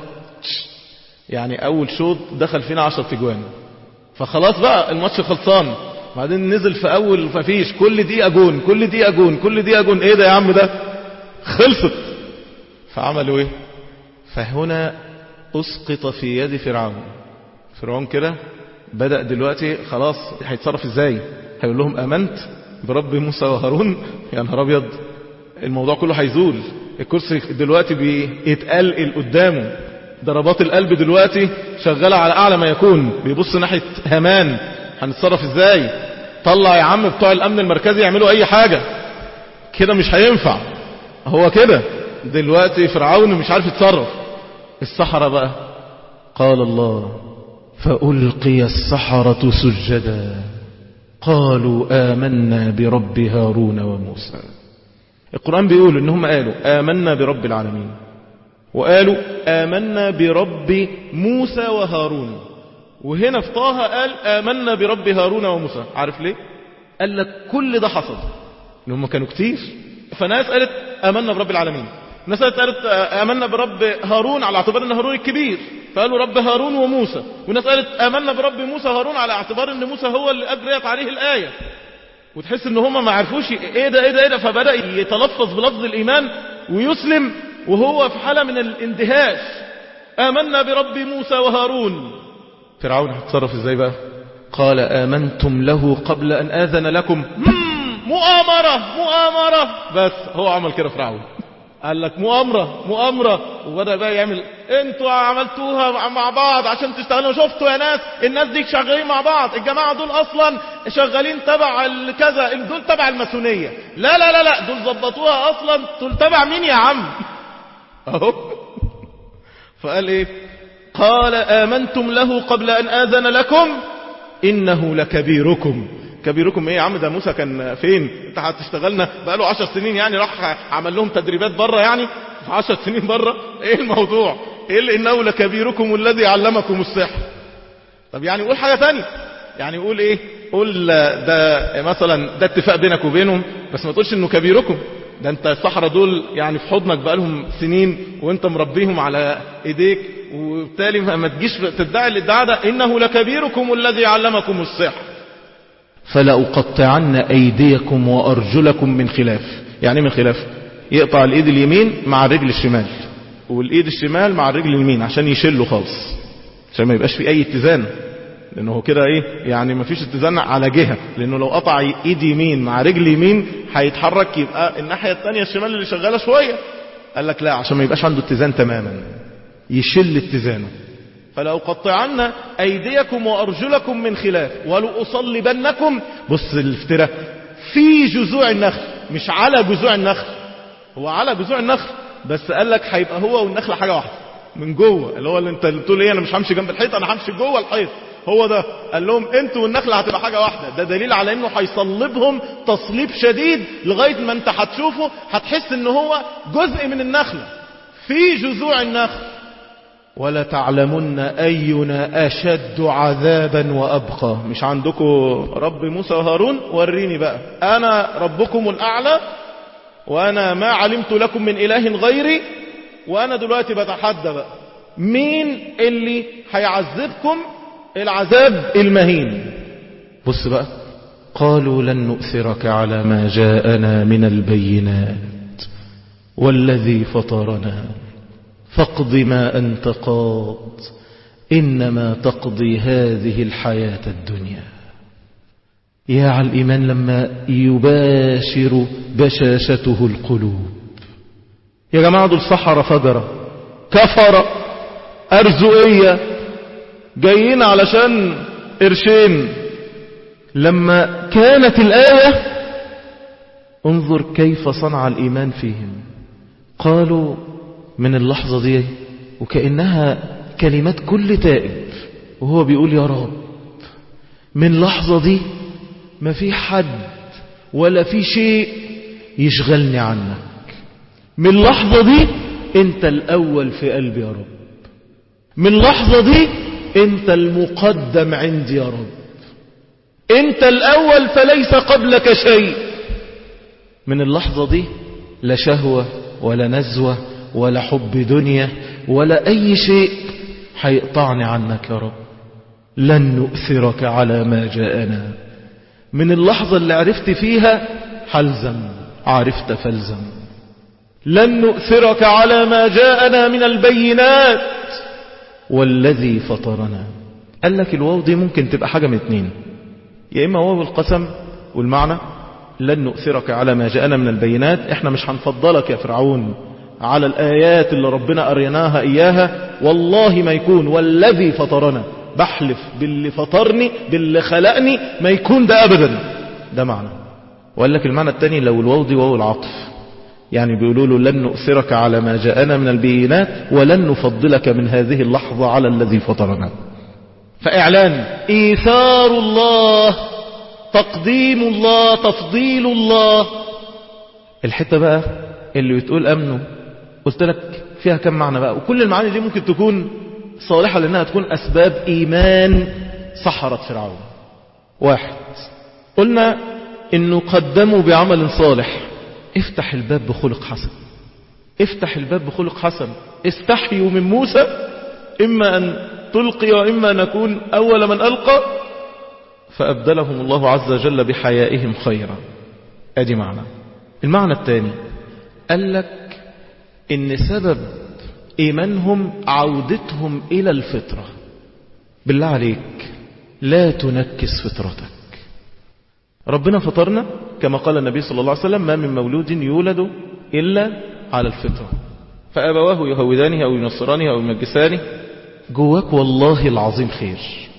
يعني أول شوط دخل فينا عشر تجوان فخلاص بقى الماتش خلصان بعدين نزل في أول ففيش كل دقيقة جون كل دقيقة جون كل دقيقة جون إيه ده يا عم ده خلصت فعملوا إيه فهنا أسقط في يد فرعون فرعون كده بدأ دلوقتي خلاص هيتصرف إزاي هيقول لهم آمنت برب موسى وهارون يا نهار أبيض الموضوع كله هيزول الكرسي دلوقتي بيتقلقل قدامه ضربات القلب دلوقتي شغالة على أعلى ما يكون بيبص ناحية همان هنتصرف ازاي طلع يا عم بتوع الأمن المركزي يعملوا أي حاجة كده مش هينفع هو كده دلوقتي فرعون مش عارف يتصرف السحرة بقى قال الله فألقي السحرة سجدا قالوا آمنا برب هارون وموسى القرآن بيقول إنهم قالوا آمنا برب العالمين وقالوا آمنا برب موسى وهارون وهنا في طه قال آمنا برب هارون وموسى عارف ليه قال لك كل ده حصل ان هم كانوا كتير فناس قالت آمنا برب العالمين ناس قالت آمنا برب هارون على اعتبار ان هارون الكبير فقالوا رب هارون وموسى وناس قالت آمنا برب موسى هارون على اعتبار ان موسى هو اللي أجريت عليه الآية وتحس ان هم ما عرفوش ايه ده ايه ده ايه ده فبدأ يتلفظ بلفظ الإيمان ويسلم وهو في حالة من الاندهاش آمنا برب موسى وهارون فرعون هتصرف ازاي بقى قال آمنتم له قبل أن آذن لكم مؤامرة مؤامرة بس هو عمل كده فرعون قال لك مؤامرة مؤامرة وبدأ بقى يعمل انتوا عملتوها مع بعض عشان تشتغلوا شفتوا يا ناس الناس دي شغالين مع بعض الجماعة دول اصلا شغالين تبع الكذا دول تبع الماسونية لا لا لا لا دول ظبطوها اصلا دول تبع مين يا عم اهو فقال ايه قال آمنتم له قبل أن آذن لكم إنه لكبيركم كبيركم ايه يا عم ده موسى كان فين انت هتشتغلنا بقاله عشر سنين يعني راح عمل لهم تدريبات بره يعني في عشر سنين بره ايه الموضوع ايه اللي انه لكبيركم الذي علمكم السحر طب يعني قول حاجة تانية يعني قول ايه قول ده مثلا ده اتفاق بينك وبينهم بس ما تقولش انه كبيركم ده انت الصحراء دول يعني في حضنك بقالهم سنين وانت مربيهم على ايديك وبالتالي ما تجيش تدعي الادعاء ده انه لكبيركم الذي علمكم السحر فلأقطعن أيديكم وأرجلكم من خلاف يعني من خلاف يقطع الإيد اليمين مع الرجل الشمال والإيد الشمال مع الرجل اليمين عشان يشله خالص عشان ما يبقاش في أي اتزان لأنه كده إيه يعني ما فيش اتزان على جهة لأنه لو قطع إيد يمين مع رجل يمين هيتحرك يبقى الناحية الثانية الشمال اللي شغالة شوية قال لك لا عشان ما يبقاش عنده اتزان تماما يشل اتزانه فلأقطعن أيديكم وأرجلكم من خلاف ولأصلبنكم بص الافتراء في جذوع النخل مش على جذوع النخل هو على جذوع النخل بس قال لك هيبقى هو والنخلة حاجة واحدة من جوه اللي هو اللي انت بتقول ايه انا مش همشي جنب الحيط انا همشي جوه الحيط هو ده قال لهم انتوا والنخلة هتبقى حاجة واحدة ده دليل على انه هيصلبهم تصليب شديد لغاية ما انت هتشوفه هتحس ان هو جزء من النخلة في جذوع النخل ولا تعلمن أينا أشد عذابا وأبقى مش عندكم رب موسى وهارون وريني بقى أنا ربكم الأعلى وأنا ما علمت لكم من إله غيري وأنا دلوقتي بتحدى بقى مين اللي هيعذبكم العذاب المهين بص بقى قالوا لن نؤثرك على ما جاءنا من البينات والذي فطرنا فاقض ما أنت قاض إنما تقضي هذه الحياة الدنيا يا على الإيمان لما يباشر بشاشته القلوب يا جماعة دول صحر فجرة كفر أرزقية جايين علشان قرشين لما كانت الآية انظر كيف صنع الإيمان فيهم قالوا من اللحظة دي وكأنها كلمات كل تائب وهو بيقول يا رب من اللحظة دي ما في حد ولا في شيء يشغلني عنك من اللحظة دي انت الأول في قلبي يا رب من اللحظة دي انت المقدم عندي يا رب انت الأول فليس قبلك شيء من اللحظة دي لا شهوة ولا نزوة ولا حب دنيا ولا أي شيء هيقطعني عنك يا رب لن نؤثرك على ما جاءنا من اللحظة اللي عرفت فيها حلزم عرفت فلزم لن نؤثرك على ما جاءنا من البينات والذي فطرنا قال لك الواو دي ممكن تبقى حاجة من اتنين يا إما واو القسم والمعنى لن نؤثرك على ما جاءنا من البينات احنا مش هنفضلك يا فرعون على الآيات اللي ربنا أريناها إياها والله ما يكون والذي فطرنا بحلف باللي فطرني باللي خلقني ما يكون ده أبدا ده معنى وقال لك المعنى الثاني لو الواو دي واو العطف يعني بيقولوا له لن نؤثرك على ما جاءنا من البينات ولن نفضلك من هذه اللحظة على الذي فطرنا فإعلان إيثار الله تقديم الله تفضيل الله الحتة بقى اللي بتقول أمنه قلت لك فيها كم معنى بقى وكل المعاني دي ممكن تكون صالحة لأنها تكون أسباب إيمان سحرت فرعون واحد قلنا إنه قدموا بعمل صالح افتح الباب بخلق حسن افتح الباب بخلق حسن استحيوا من موسى إما أن تلقي وإما أن نكون أول من ألقى فأبدلهم الله عز وجل بحيائهم خيرا أدي معنى المعنى الثاني قال لك إن سبب إيمانهم عودتهم إلى الفطرة بالله عليك لا تنكس فطرتك ربنا فطرنا كما قال النبي صلى الله عليه وسلم ما من مولود يولد إلا على الفطرة فأبواه يهودانه أو ينصرانه أو يمجسانه جواك والله العظيم خير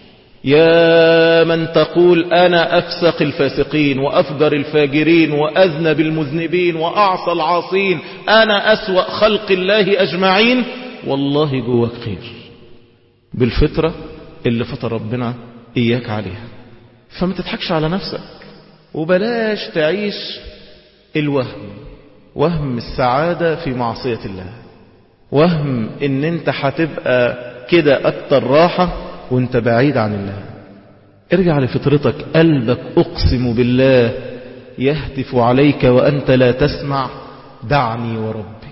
يا من تقول أنا أفسق الفاسقين وأفجر الفاجرين وأذنب المذنبين وأعصى العاصين أنا أسوأ خلق الله أجمعين والله جواك خير بالفطرة اللي فطر ربنا إياك عليها فما تضحكش على نفسك وبلاش تعيش الوهم وهم السعادة في معصية الله وهم ان انت هتبقى كده اكتر راحة وانت بعيد عن الله ارجع لفطرتك قلبك اقسم بالله يهتف عليك وانت لا تسمع دعني وربي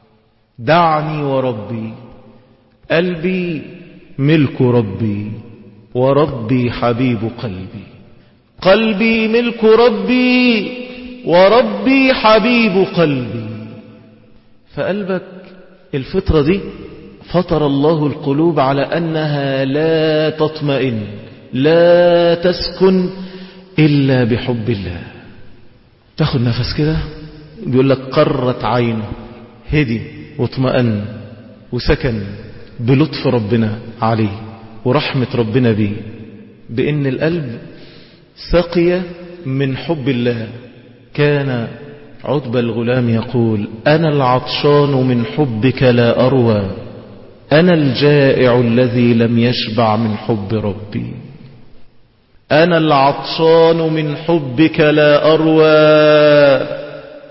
دعني وربي قلبي ملك ربي وربي حبيب قلبي قلبي ملك ربي وربي حبيب قلبي فقلبك الفطرة دي فطر الله القلوب على أنها لا تطمئن لا تسكن إلا بحب الله تاخد نفس كده بيقول لك قرت عينه هدي واطمئن وسكن بلطف ربنا عليه ورحمة ربنا به بأن القلب سقي من حب الله كان عتبة الغلام يقول أنا العطشان من حبك لا أروى أنا الجائع الذي لم يشبع من حب ربي أنا العطشان من حبك لا أروى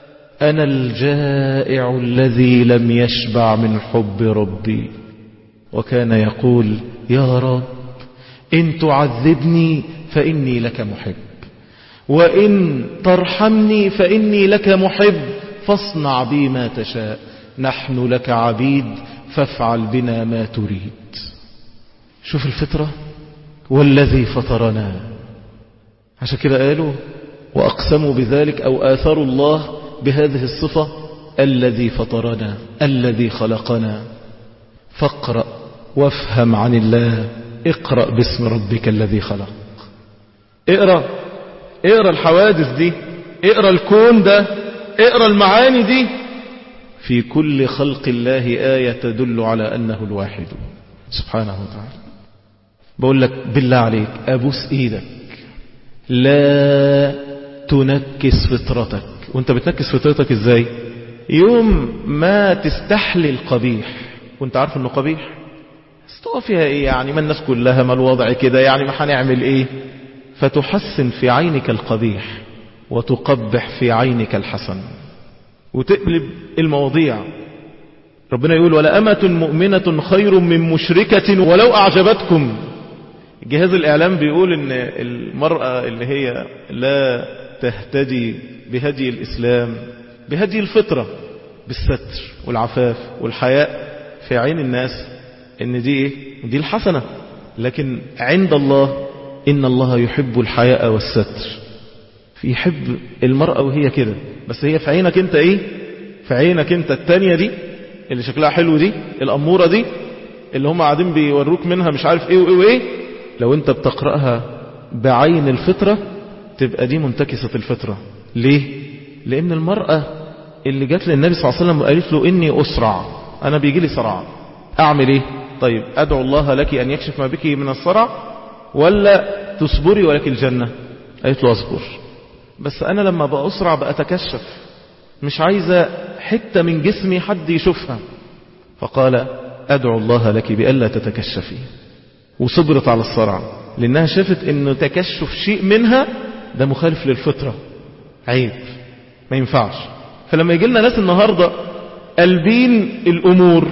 أنا الجائع الذي لم يشبع من حب ربي وكان يقول يا رب إن تعذبني فإني لك محب وإن ترحمني فإني لك محب فاصنع بي ما تشاء نحن لك عبيد فافعل بنا ما تريد شوف الفطرة والذي فطرنا عشان كده قالوا وأقسموا بذلك أو آثروا الله بهذه الصفة الذي فطرنا الذي خلقنا فاقرأ وافهم عن الله اقرأ باسم ربك الذي خلق اقرأ اقرأ الحوادث دي اقرأ الكون ده اقرأ المعاني دي في كل خلق الله آية تدل على أنه الواحد سبحانه وتعالى بقول لك بالله عليك أبوس إيدك لا تنكس فطرتك وانت بتنكس فطرتك ازاي يوم ما تستحلي القبيح وانت عارف انه قبيح استوى فيها ايه يعني ما الناس كلها ما الوضع كده يعني ما هنعمل ايه فتحسن في عينك القبيح وتقبح في عينك الحسن وتقلب المواضيع ربنا يقول ولا أمة مؤمنة خير من مشركة ولو أعجبتكم جهاز الإعلام بيقول ان المرأة اللي هي لا تهتدي بهدي الإسلام بهدي الفطرة بالستر والعفاف والحياء في عين الناس ان دي ايه دي الحسنة لكن عند الله إن الله يحب الحياء والستر يحب المرأة وهي كده بس هي في عينك انت ايه في عينك انت التانية دي اللي شكلها حلو دي الأمورة دي اللي هم قاعدين بيوروك منها مش عارف ايه وايه وايه لو انت بتقرأها بعين الفطرة تبقى دي منتكسة الفطرة ليه لان المرأة اللي جات للنبي صلى الله عليه وسلم وقالت له اني اسرع انا بيجي لي صرع اعمل ايه طيب ادعو الله لك ان يكشف ما بك من الصرع ولا تصبري ولك الجنة قالت له اصبر بس انا لما بأسرع بأتكشف مش عايزة حتة من جسمي حد يشوفها فقال ادعو الله لك بألا تتكشفي وصبرت على الصرع لانها شافت انه تكشف شيء منها ده مخالف للفطرة عيب ما ينفعش فلما يجي لنا ناس النهاردة قلبين الامور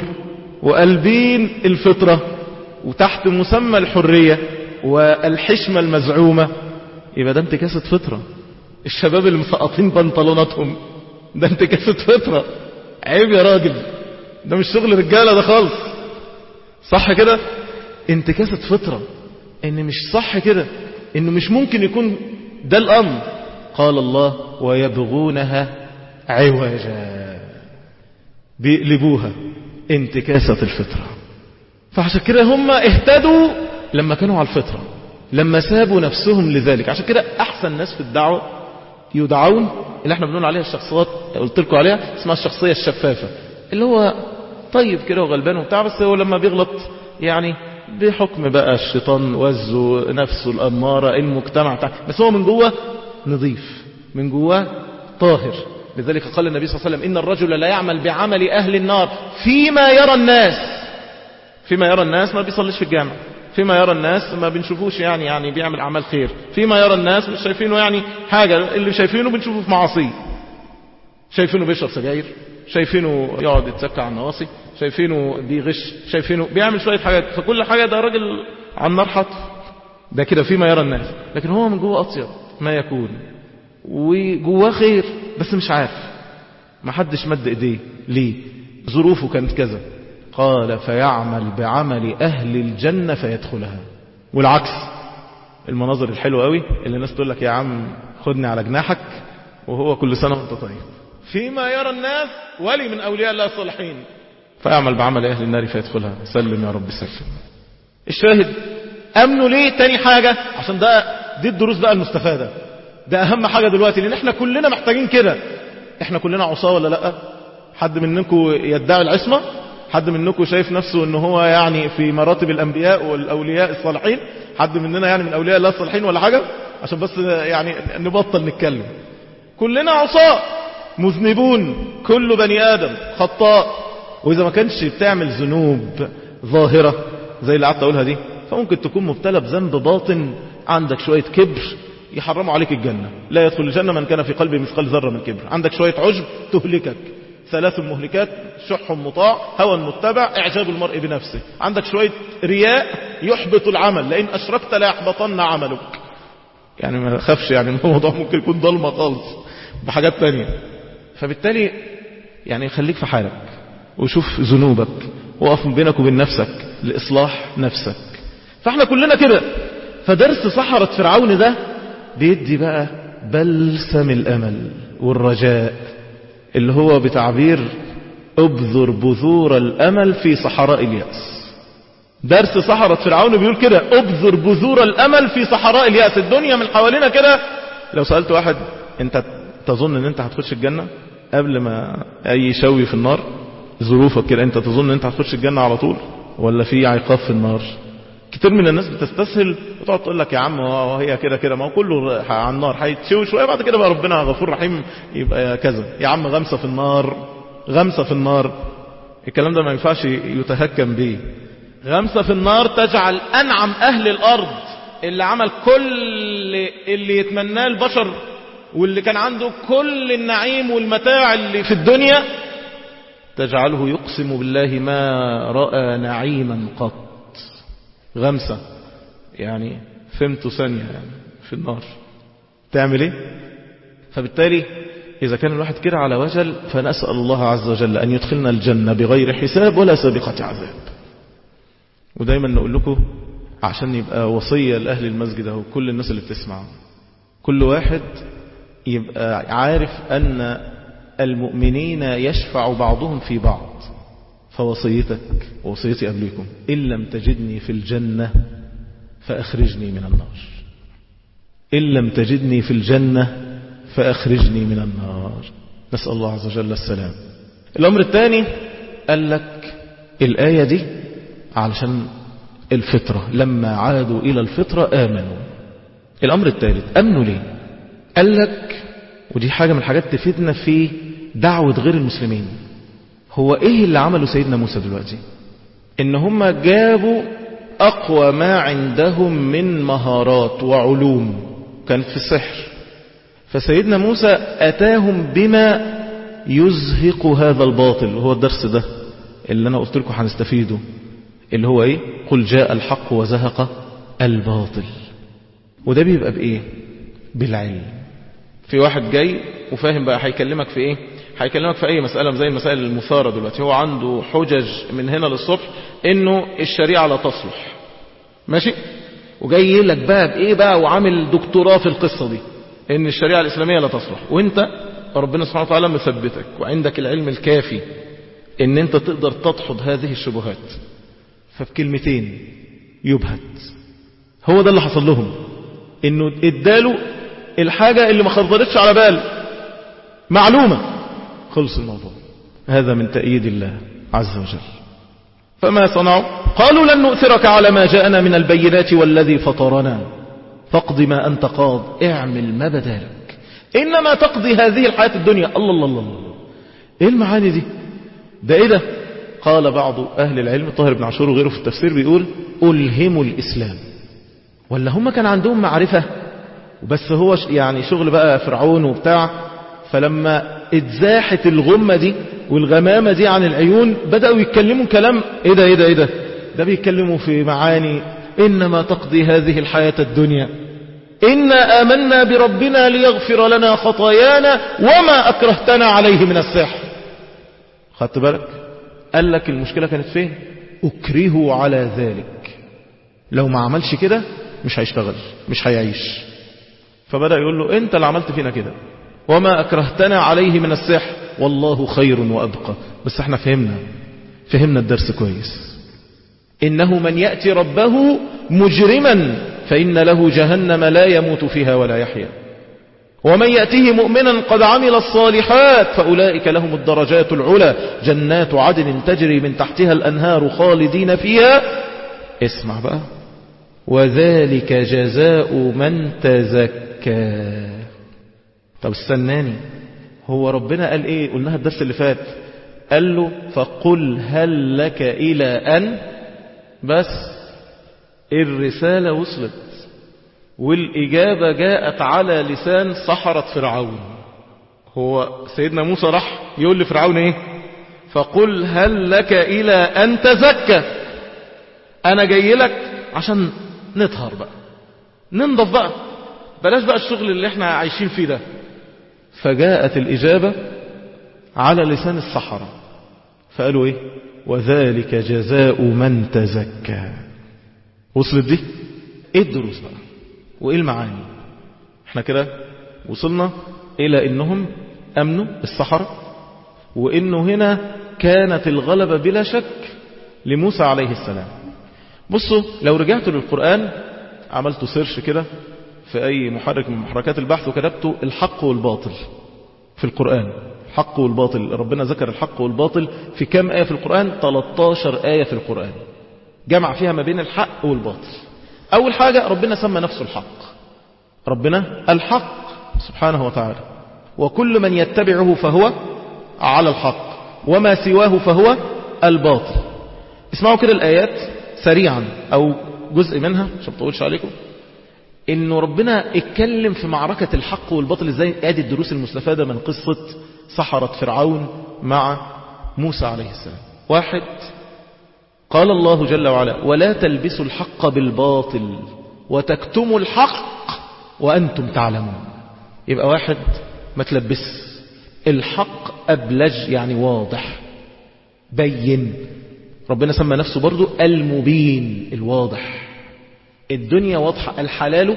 وقلبين الفطرة وتحت مسمى الحرية والحشمة المزعومة يبقى ده انتكاسة فطرة الشباب اللي مسقطين بنطلوناتهم ده انتكاسة فطرة عيب يا راجل ده مش شغل رجالة ده خالص صح كده انتكاسة فطرة ان مش صح كده انه مش ممكن يكون ده الامر قال الله ويبغونها عوجا بيقلبوها انتكاسة الفطرة فعشان كده هم اهتدوا لما كانوا على الفطرة لما سابوا نفسهم لذلك عشان كده احسن ناس في الدعوة يدعون اللي احنا بنقول عليها الشخصيات قلت لكم عليها اسمها الشخصية الشفافة اللي هو طيب كده وغلبان وبتاع بس هو لما بيغلط يعني بحكم بقى الشيطان وزه نفسه الأمارة المجتمع بتاع بس هو من جوه نظيف من جوه طاهر لذلك قال النبي صلى الله عليه وسلم إن الرجل لا يعمل بعمل أهل النار فيما يرى الناس فيما يرى الناس ما بيصليش في الجامع فيما يرى الناس ما بنشوفوش يعني يعني بيعمل أعمال خير فيما يرى الناس مش شايفينه يعني حاجة اللي شايفينه بنشوفه في معاصيه شايفينه بيشرب سجاير شايفينه يقعد يتسكع على النواصي شايفينه بيغش شايفينه بيعمل شوية حاجات فكل حاجة ده راجل على النار حط ده كده فيما يرى الناس لكن هو من جوه أطيب ما يكون وجواه خير بس مش عارف ما حدش مد ايديه ليه ظروفه كانت كذا قال فيعمل بعمل أهل الجنة فيدخلها والعكس المناظر الحلوة قوي اللي الناس تقول لك يا عم خدني على جناحك وهو كل سنة وانت طيب فيما يرى الناس ولي من أولياء الله الصالحين فيعمل بعمل أهل النار فيدخلها سلم يا رب سلم الشاهد أمنوا ليه تاني حاجة عشان ده دي الدروس بقى المستفادة ده أهم حاجة دلوقتي لأن احنا كلنا محتاجين كده احنا كلنا عصاه ولا لا حد منكم يدعي العصمة حد منكم شايف نفسه ان هو يعني في مراتب الانبياء والاولياء الصالحين حد مننا يعني من اولياء الله الصالحين ولا حاجة عشان بس يعني نبطل نتكلم كلنا عصاه مذنبون كل بني ادم خطاء واذا ما كانش بتعمل ذنوب ظاهرة زي اللي قعدت اقولها دي فممكن تكون مبتلى بذنب باطن عندك شوية كبر يحرموا عليك الجنة لا يدخل الجنة من كان في قلبه مثقال ذرة من كبر عندك شوية عجب تهلكك ثلاث مهلكات شح مطاع هوى متبع إعجاب المرء بنفسه عندك شوية رياء يحبط العمل لأن أشركت لا يحبطن عملك يعني ما خافش يعني الموضوع ممكن يكون ضلمة خالص بحاجات تانية فبالتالي يعني خليك في حالك وشوف ذنوبك وقف بينك وبين نفسك لإصلاح نفسك فاحنا كلنا كده فدرس صحرة فرعون ده بيدي بقى بلسم الأمل والرجاء اللي هو بتعبير ابذر بذور الأمل في صحراء اليأس درس صحراء فرعون بيقول كده ابذر بذور الأمل في صحراء اليأس الدنيا من حوالينا كده لو سألت واحد انت تظن ان انت هتخش الجنة قبل ما اي شوي في النار ظروفك كده انت تظن ان انت هتخش الجنة على طول ولا في عقاب في النار كتير من الناس بتستسهل وتقعد تقول لك يا عم هي كده كده ما هو كله على النار هيتشوي شويه بعد كده بقى ربنا غفور رحيم يبقى كذا يا عم غمسه في النار غمسه في النار الكلام ده ما ينفعش يتهكم بيه غمسه في النار تجعل انعم اهل الارض اللي عمل كل اللي يتمناه البشر واللي كان عنده كل النعيم والمتاع اللي في الدنيا تجعله يقسم بالله ما رأى نعيما قط غمسة يعني فهمت ثانية يعني في النار تعمل ايه فبالتالي إذا كان الواحد كده على وجل فنسأل الله عز وجل أن يدخلنا الجنة بغير حساب ولا سابقة عذاب ودايما نقول لكم عشان يبقى وصية لأهل المسجد أهو كل الناس اللي بتسمع كل واحد يبقى عارف أن المؤمنين يشفع بعضهم في بعض فوصيتك ووصيتي قبلكم إن لم تجدني في الجنة فأخرجني من النار إن لم تجدني في الجنة فأخرجني من النار نسأل الله عز وجل السلام الأمر الثاني قال لك الآية دي علشان الفطرة لما عادوا إلى الفطرة آمنوا الأمر الثالث أمنوا ليه قال لك ودي حاجة من الحاجات تفيدنا في دعوة غير المسلمين هو ايه اللي عمله سيدنا موسى دلوقتي ان هم جابوا اقوى ما عندهم من مهارات وعلوم كان في السحر فسيدنا موسى اتاهم بما يزهق هذا الباطل هو الدرس ده اللي انا قلت لكم هنستفيده اللي هو ايه قل جاء الحق وزهق الباطل وده بيبقى بايه بالعلم في واحد جاي وفاهم بقى هيكلمك في ايه هيكلمك في اي مسألة زي المسائل المثارة دلوقتي هو عنده حجج من هنا للصبح انه الشريعة لا تصلح ماشي وجاي لك بقى بايه بقى وعامل دكتوراه في القصة دي ان الشريعة الاسلامية لا تصلح وانت ربنا سبحانه وتعالى مثبتك وعندك العلم الكافي ان انت تقدر تدحض هذه الشبهات فبكلمتين يبهت هو ده اللي حصل لهم انه اداله الحاجة اللي ما خطرتش على بال معلومة خلص الموضوع هذا من تأييد الله عز وجل فما صنعوا قالوا لن نؤثرك على ما جاءنا من البينات والذي فطرنا فاقض ما أنت قاض اعمل ما بدالك إنما تقضي هذه الحياة الدنيا الله الله الله, الله. إيه المعاني دي ده إيه ده قال بعض أهل العلم طاهر بن عاشور وغيره في التفسير بيقول ألهموا الإسلام ولا هم كان عندهم معرفة بس هو يعني شغل بقى فرعون وبتاع فلما اتزاحت الغمة دي والغمامة دي عن العيون بدأوا يتكلموا كلام ايه ده ايه ده ايه ده ده بيتكلموا في معاني انما تقضي هذه الحياة الدنيا إنا آمنا بربنا ليغفر لنا خطايانا وما أكرهتنا عليه من السحر خدت بالك قال لك المشكلة كانت فين أكرهوا على ذلك لو ما عملش كده مش هيشتغل مش هيعيش فبدأ يقول له انت اللي عملت فينا كده وما أكرهتنا عليه من السحر والله خير وأبقى بس احنا فهمنا فهمنا الدرس كويس إنه من يأتي ربه مجرما فإن له جهنم لا يموت فيها ولا يحيا ومن يأتيه مؤمنا قد عمل الصالحات فأولئك لهم الدرجات العلى جنات عدن تجري من تحتها الأنهار خالدين فيها اسمع بقى وذلك جزاء من تزكى طب استناني هو ربنا قال ايه قلناها الدرس اللي فات قال له فقل هل لك الى ان بس الرسالة وصلت والإجابة جاءت على لسان سحرة فرعون هو سيدنا موسى راح يقول لفرعون ايه فقل هل لك الى ان تزكى انا جاي لك عشان نطهر بقى ننضف بقى بلاش بقى الشغل اللي احنا عايشين فيه ده فجاءت الاجابة على لسان الصحراء فقالوا ايه وذلك جزاء من تزكى وصلت دي ايه الدروس بقى وايه المعاني احنا كده وصلنا الى انهم امنوا الصحراء وانه هنا كانت الغلبة بلا شك لموسى عليه السلام بصوا لو رجعتوا للقرآن عملتوا سيرش كده في اي محرك من محركات البحث وكتبتوا الحق والباطل في القرآن الحق والباطل ربنا ذكر الحق والباطل في كم آية في القرآن 13 آية في القرآن جمع فيها ما بين الحق والباطل أول حاجة ربنا سمى نفسه الحق ربنا الحق سبحانه وتعالى وكل من يتبعه فهو على الحق وما سواه فهو الباطل اسمعوا كده الآيات سريعا أو جزء منها عشان بطولش عليكم انه ربنا اتكلم في معركة الحق والباطل ازاي ادي الدروس المستفادة من قصة سحرة فرعون مع موسى عليه السلام واحد قال الله جل وعلا ولا تلبسوا الحق بالباطل وتكتموا الحق وأنتم تعلمون يبقى واحد ما تلبس الحق أبلج يعني واضح بين ربنا سمى نفسه برضو المبين الواضح الدنيا واضحة الحلال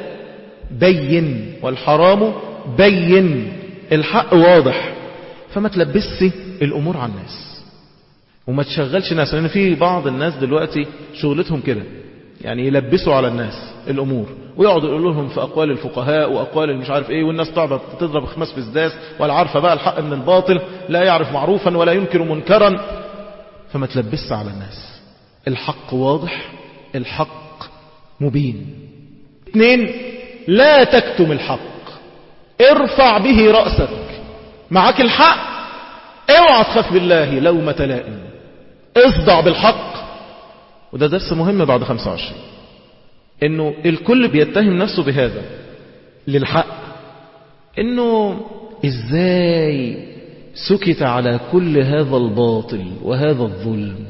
بين والحرام بين الحق واضح فما تلبسش الأمور على الناس وما تشغلش ناس لأن في بعض الناس دلوقتي شغلتهم كده يعني يلبسوا على الناس الأمور ويقعدوا يقولوا لهم في أقوال الفقهاء وأقوال المش عارف إيه والناس تقعد تضرب خماس في الزداس ولا عارفة بقى الحق من الباطل لا يعرف معروفا ولا ينكر منكرا فما تلبسش على الناس الحق واضح الحق مبين اثنين لا تكتم الحق ارفع به رأسك معك الحق اوعى تخاف بالله لومة لائم اصدع بالحق وده درس مهم بعد 25 انه الكل بيتهم نفسه بهذا للحق انه ازاي سكت على كل هذا الباطل وهذا الظلم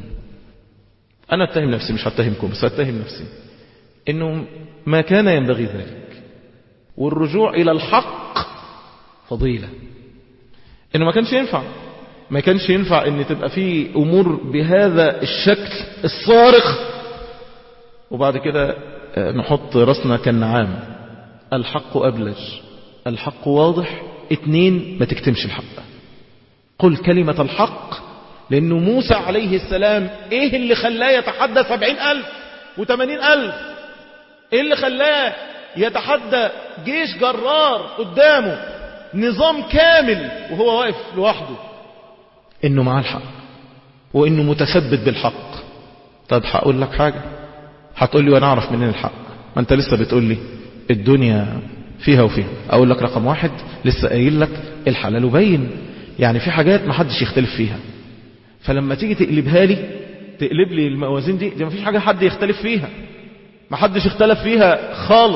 انا اتهم نفسي مش هتهمكم بس اتهم نفسي انه ما كان ينبغي ذلك والرجوع الى الحق فضيلة انه ما كانش ينفع ما كانش ينفع ان تبقى في امور بهذا الشكل الصارخ وبعد كده نحط راسنا كالنعام الحق ابلج الحق واضح اتنين ما تكتمش الحق قل كلمة الحق لانه موسى عليه السلام ايه اللي خلاه يتحدى سبعين الف وثمانين الف ايه اللي خلاه يتحدى جيش جرار قدامه نظام كامل وهو واقف لوحده انه معاه الحق وانه متثبت بالحق طب هقول لك حاجة هتقول لي وانا اعرف منين الحق ما انت لسه بتقول لي الدنيا فيها وفيها اقول لك رقم واحد لسه قايل لك الحلال بين يعني في حاجات ما حدش يختلف فيها فلما تيجي تقلبها لي تقلب لي الموازين دي دي ما فيش حاجة حد يختلف فيها ما حدش اختلف فيها خالص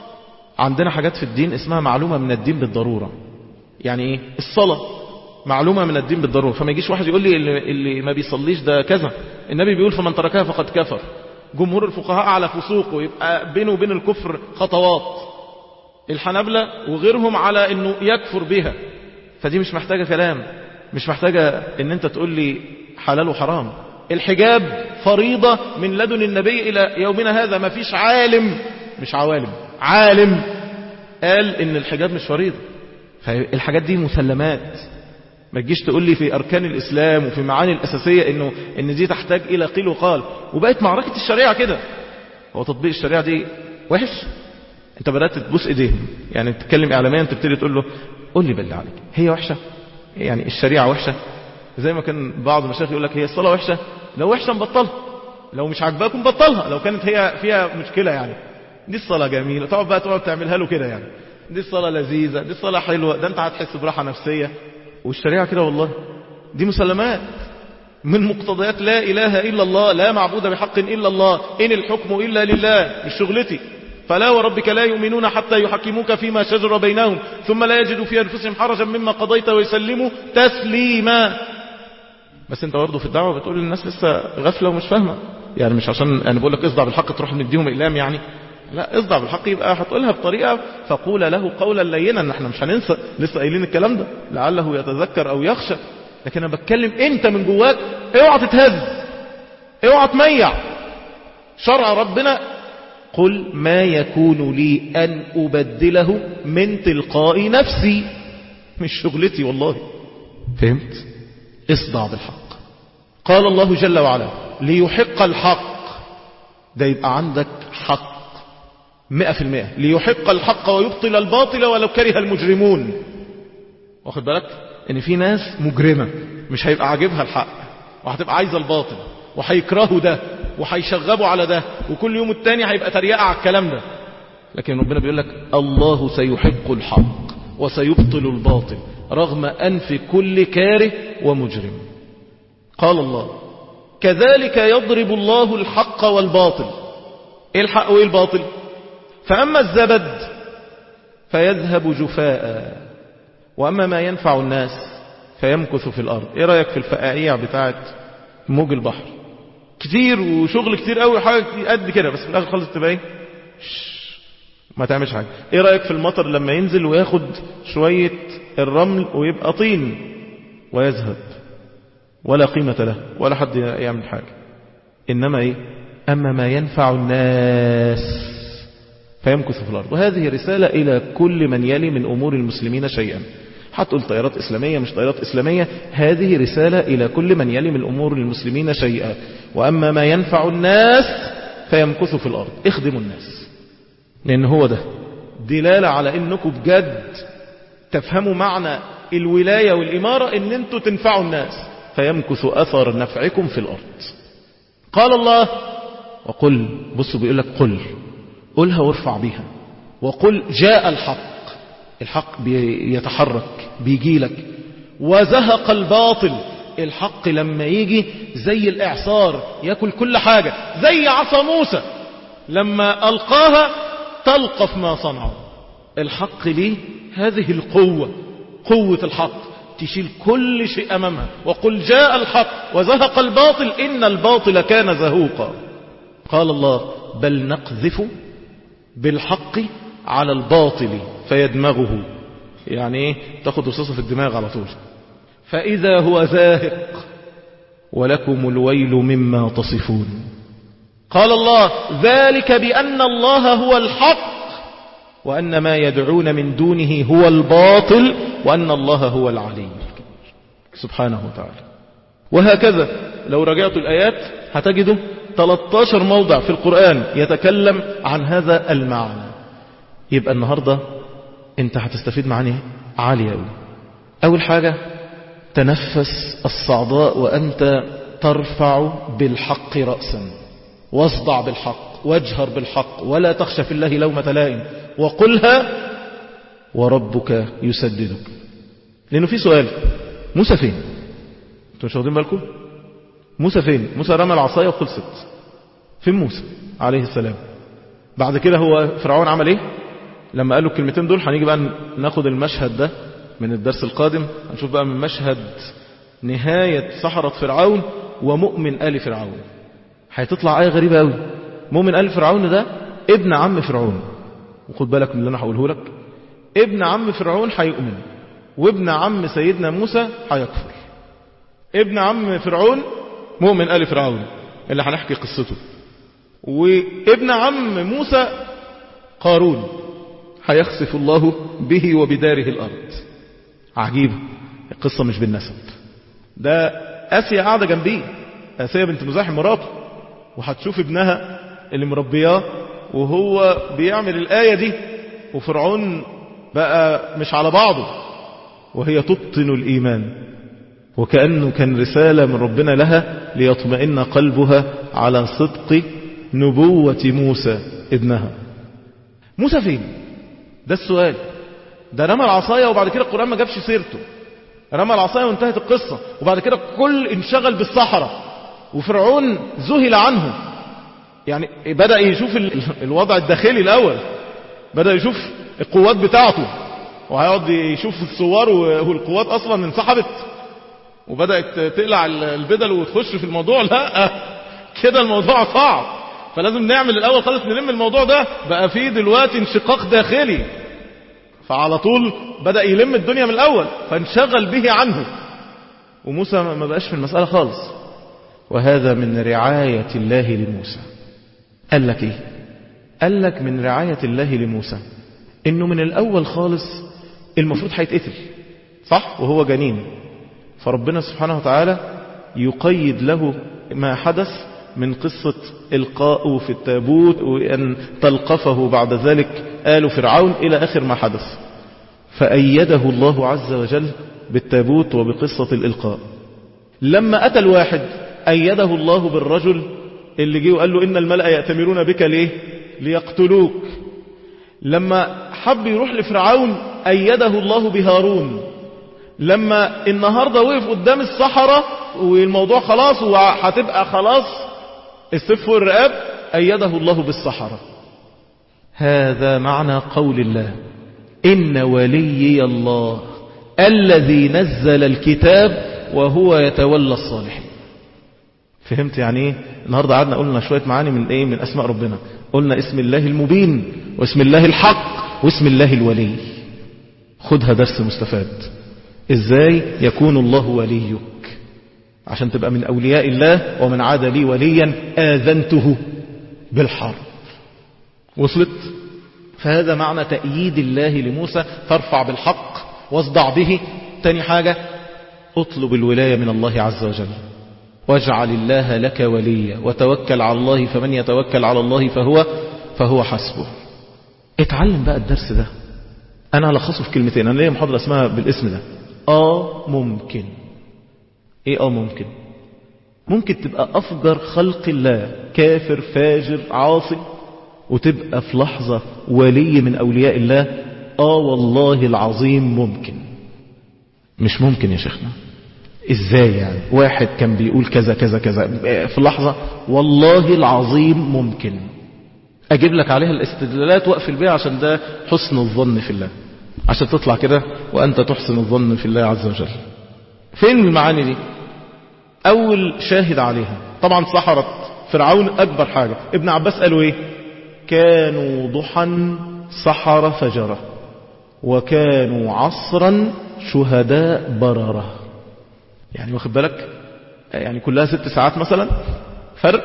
عندنا حاجات في الدين اسمها معلومة من الدين بالضرورة يعني ايه الصلاة معلومة من الدين بالضرورة فما يجيش واحد يقول لي اللي, اللي ما بيصليش ده كذا النبي بيقول فمن تركها فقد كفر جمهور الفقهاء على فسوقه يبقى بينه وبين الكفر خطوات الحنبلة وغيرهم على انه يكفر بها فدي مش محتاجة كلام مش محتاجة ان انت تقول لي حلال وحرام الحجاب فريضة من لدن النبي الى يومنا هذا ما فيش عالم مش عوالم عالم قال ان الحجاب مش فريضة فالحاجات دي مسلمات ما تجيش تقول لي في أركان الإسلام وفي معاني الأساسية إنه إن دي تحتاج إلى قيل وقال وبقت معركة الشريعة كده هو تطبيق الشريعة دي وحش أنت بدأت تبوس إيديهم يعني تتكلم إعلاميا تبتدي تقول له قول لي بالله عليك هي وحشة يعني الشريعة وحشة زي ما كان بعض المشايخ يقول لك هي الصلاة وحشة لو وحشة نبطلها لو مش عاجباكم بطلها لو كانت هي فيها مشكلة يعني دي الصلاة جميلة تقعد بقى تقعد تعملها له كده يعني دي الصلاة لذيذة دي الصلاة حلوة ده انت هتحس براحة نفسية والشريعة كده والله دي مسلمات من مقتضيات لا إله إلا الله لا معبود بحق إلا الله إن الحكم إلا لله مش شغلتي فلا وربك لا يؤمنون حتى يحكموك فيما شجر بينهم ثم لا يجدوا في أنفسهم حرجا مما قضيت ويسلموا تسليما بس انت برضه في الدعوة بتقول للناس لسه غفلة ومش فاهمة يعني مش عشان انا بقول لك اصدع بالحق تروح مديهم اقلام يعني لا اصدع بالحق يبقى هتقولها بطريقة فقول له قولا لينا ان احنا مش هننسى لسه قايلين الكلام ده لعله يتذكر او يخشى لكن انا بتكلم انت من جواك اوعى تتهز اوعى تميع شرع ربنا قل ما يكون لي ان ابدله من تلقاء نفسي مش شغلتي والله فهمت اصدع بالحق قال الله جل وعلا ليحق الحق ده يبقى عندك حق مئة في المئة ليحق الحق ويبطل الباطل ولو كره المجرمون واخد بالك ان في ناس مجرمة مش هيبقى عاجبها الحق وهتبقى عايزة الباطل وهيكرهوا ده وهيشغبوا على ده وكل يوم التاني هيبقى تريقة على الكلام ده لكن ربنا بيقول لك الله سيحق الحق وسيبطل الباطل رغم أنف كل كاره ومجرم قال الله كذلك يضرب الله الحق والباطل ايه الحق وايه الباطل فأما الزبد فيذهب جفاء وأما ما ينفع الناس فيمكث في الأرض ايه رأيك في الفقاعيع بتاعت موج البحر كتير وشغل كتير قوي حاجة قد كده بس في الآخر خالص تبقى ايه ما تعملش حاجة ايه رأيك في المطر لما ينزل وياخد شوية الرمل ويبقى طين ويذهب ولا قيمة له ولا حد يعمل حاجة إنما إيه أما ما ينفع الناس فيمكث في الأرض وهذه رسالة إلى كل من يلي من أمور المسلمين شيئا هتقول طيارات إسلامية مش طيارات إسلامية هذه رسالة إلى كل من يلي من أمور المسلمين شيئا وأما ما ينفع الناس فيمكث في الأرض اخدموا الناس لأن هو ده دلالة على أنكم بجد تفهموا معنى الولاية والإمارة أن أنتوا تنفعوا الناس فيمكث أثر نفعكم في الأرض قال الله وقل بصوا بيقول لك قل قلها وارفع بها وقل جاء الحق الحق بيتحرك بيجي لك وزهق الباطل الحق لما يجي زي الإعصار يأكل كل حاجة زي عصا موسى لما ألقاها تلقف ما صنعوا الحق ليه هذه القوة قوة الحق تشيل كل شيء أمامها وقل جاء الحق وزهق الباطل إن الباطل كان زهوقا قال الله بل نقذف بالحق على الباطل فيدمغه يعني ايه تاخد رصاصة في الدماغ على طول فإذا هو زاهق ولكم الويل مما تصفون قال الله ذلك بأن الله هو الحق وأن ما يدعون من دونه هو الباطل وأن الله هو العلي سبحانه وتعالى وهكذا لو رجعت الآيات هتجدوا 13 موضع في القرآن يتكلم عن هذا المعنى يبقى النهاردة انت هتستفيد معاني عالية أوي أول حاجة تنفس الصعداء وأنت ترفع بالحق رأسا واصدع بالحق واجهر بالحق ولا تخشى في الله لومة لائم وقلها وربك يسددك لأنه في سؤال موسى فين انتوا مش واخدين بالكم موسى فين موسى رمى العصاية وخلصت فين موسى عليه السلام بعد كده هو فرعون عمل ايه لما قالوا الكلمتين دول هنيجي بقى ناخد المشهد ده من الدرس القادم هنشوف بقى من مشهد نهاية سحرة فرعون ومؤمن آل فرعون هتطلع آية غريبة قوي مؤمن آل فرعون ده ابن عم فرعون وخد بالك من اللي انا هقوله لك ابن عم فرعون هيؤمن وابن عم سيدنا موسى هيكفر ابن عم فرعون مؤمن آل فرعون اللي هنحكي قصته وابن عم موسى قارون هيخسف الله به وبداره الأرض عجيب القصة مش بالنسب ده آسيا قاعدة جنبيه آسيا بنت مزاحم مراته وهتشوف ابنها اللي مربياه وهو بيعمل الآية دي وفرعون بقى مش على بعضه وهي تبطن الإيمان وكأنه كان رسالة من ربنا لها ليطمئن قلبها على صدق نبوة موسى ابنها موسى فين ده السؤال ده رمى العصاية وبعد كده القرآن ما جابش سيرته رمى العصاية وانتهت القصة وبعد كده كل انشغل بالصحراء وفرعون ذهل عنه يعني بدأ يشوف الوضع الداخلي الأول بدأ يشوف القوات بتاعته وهيقعد يشوف الصور والقوات أصلا انسحبت وبدأت تقلع البدل وتخش في الموضوع لا كده الموضوع صعب فلازم نعمل الأول خالص نلم الموضوع ده بقى فيه دلوقتي انشقاق داخلي فعلى طول بدأ يلم الدنيا من الأول فانشغل به عنه وموسى ما بقاش في المسألة خالص وهذا من رعاية الله لموسى قال لك ايه قال لك من رعاية الله لموسى انه من الاول خالص المفروض هيتقتل صح وهو جنين فربنا سبحانه وتعالى يقيد له ما حدث من قصة القاء في التابوت وأن تلقفه بعد ذلك آل فرعون إلى آخر ما حدث فأيده الله عز وجل بالتابوت وبقصة الإلقاء لما أتى الواحد أيده الله بالرجل اللي جه وقال له إن الملأ يأتمرون بك ليه ليقتلوك لما حب يروح لفرعون أيده الله بهارون لما النهاردة وقف قدام الصحراء والموضوع خلاص وهتبقى خلاص السف والرقاب أيده الله بالصحراء هذا معنى قول الله إن وليي الله الذي نزل الكتاب وهو يتولى الصالحين فهمت يعني ايه النهاردة قعدنا قلنا شوية معاني من ايه من اسماء ربنا قلنا اسم الله المبين واسم الله الحق واسم الله الولي خدها درس مستفاد ازاي يكون الله وليك عشان تبقى من اولياء الله ومن عاد لي وليا اذنته بالحرب وصلت فهذا معنى تأييد الله لموسى فارفع بالحق واصدع به تاني حاجة اطلب الولاية من الله عز وجل واجعل الله لك وليا وتوكل على الله فمن يتوكل على الله فهو فهو حسبه اتعلم بقى الدرس ده انا هلخصه في كلمتين انا ليا محاضرة اسمها بالاسم ده اه ممكن ايه اه ممكن ممكن تبقى افجر خلق الله كافر فاجر عاصي وتبقى في لحظة ولي من اولياء الله اه والله العظيم ممكن مش ممكن يا شيخنا ازاي يعني واحد كان بيقول كذا كذا كذا في لحظة والله العظيم ممكن اجيب لك عليها الاستدلالات واقفل بيها عشان ده حسن الظن في الله عشان تطلع كده وانت تحسن الظن في الله عز وجل فين المعاني دي اول شاهد عليها طبعا سحرت فرعون اكبر حاجة ابن عباس قالوا ايه كانوا ضحى سحر فجرة وكانوا عصرا شهداء بررة يعني واخد بالك يعني كلها ست ساعات مثلا فرق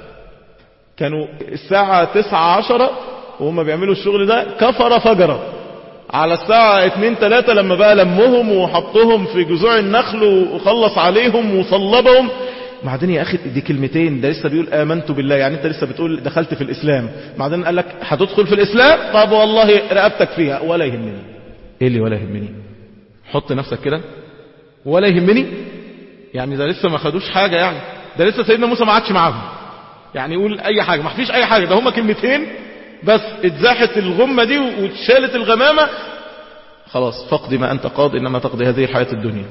كانوا الساعة تسعة عشرة وهم بيعملوا الشغل ده كفر فجرة على الساعة اتنين تلاتة لما بقى لمهم وحطهم في جذوع النخل وخلص عليهم وصلبهم بعدين يا أخي دي كلمتين ده لسه بيقول آمنت بالله يعني أنت لسه بتقول دخلت في الإسلام بعدين قال لك هتدخل في الإسلام طب والله رقبتك فيها ولا يهمني إيه اللي ولا يهمني حط نفسك كده ولا يهمني يعني ده لسه ما خدوش حاجة يعني ده لسه سيدنا موسى ما عادش معاهم يعني يقول أي حاجة ما فيش أي حاجة ده هما كلمتين بس اتزاحت الغمة دي واتشالت الغمامة خلاص فقد ما أنت قاض إنما تقضي هذه الحياة الدنيا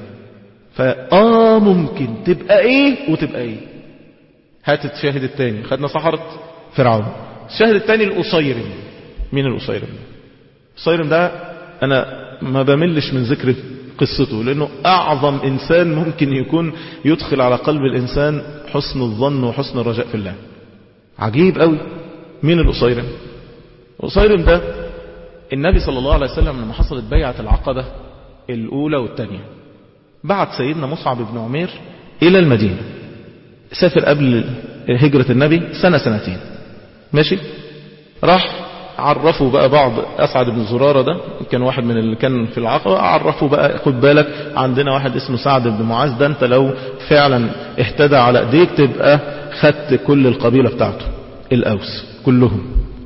فآه ممكن تبقى إيه وتبقى إيه هات الشاهد الثاني خدنا سحرة فرعون الشاهد الثاني الأصيرم مين الأصيرم الأصيرم ده أنا ما بملش من ذكر قصته لأنه أعظم إنسان ممكن يكون يدخل على قلب الإنسان حسن الظن وحسن الرجاء في الله عجيب قوي مين الأصيرم الأصيرم ده النبي صلى الله عليه وسلم لما حصلت بيعة العقبة الأولى والثانية بعت سيدنا مصعب بن عمير إلى المدينة سافر قبل هجرة النبي سنة سنتين ماشي راح عرفوا بقى بعض أسعد بن زرارة ده كان واحد من اللي كان في العقبة عرفوا بقى خد بالك عندنا واحد اسمه سعد بن معاذ ده انت لو فعلا اهتدى على ايديك تبقى خدت كل القبيلة بتاعته الأوس كلهم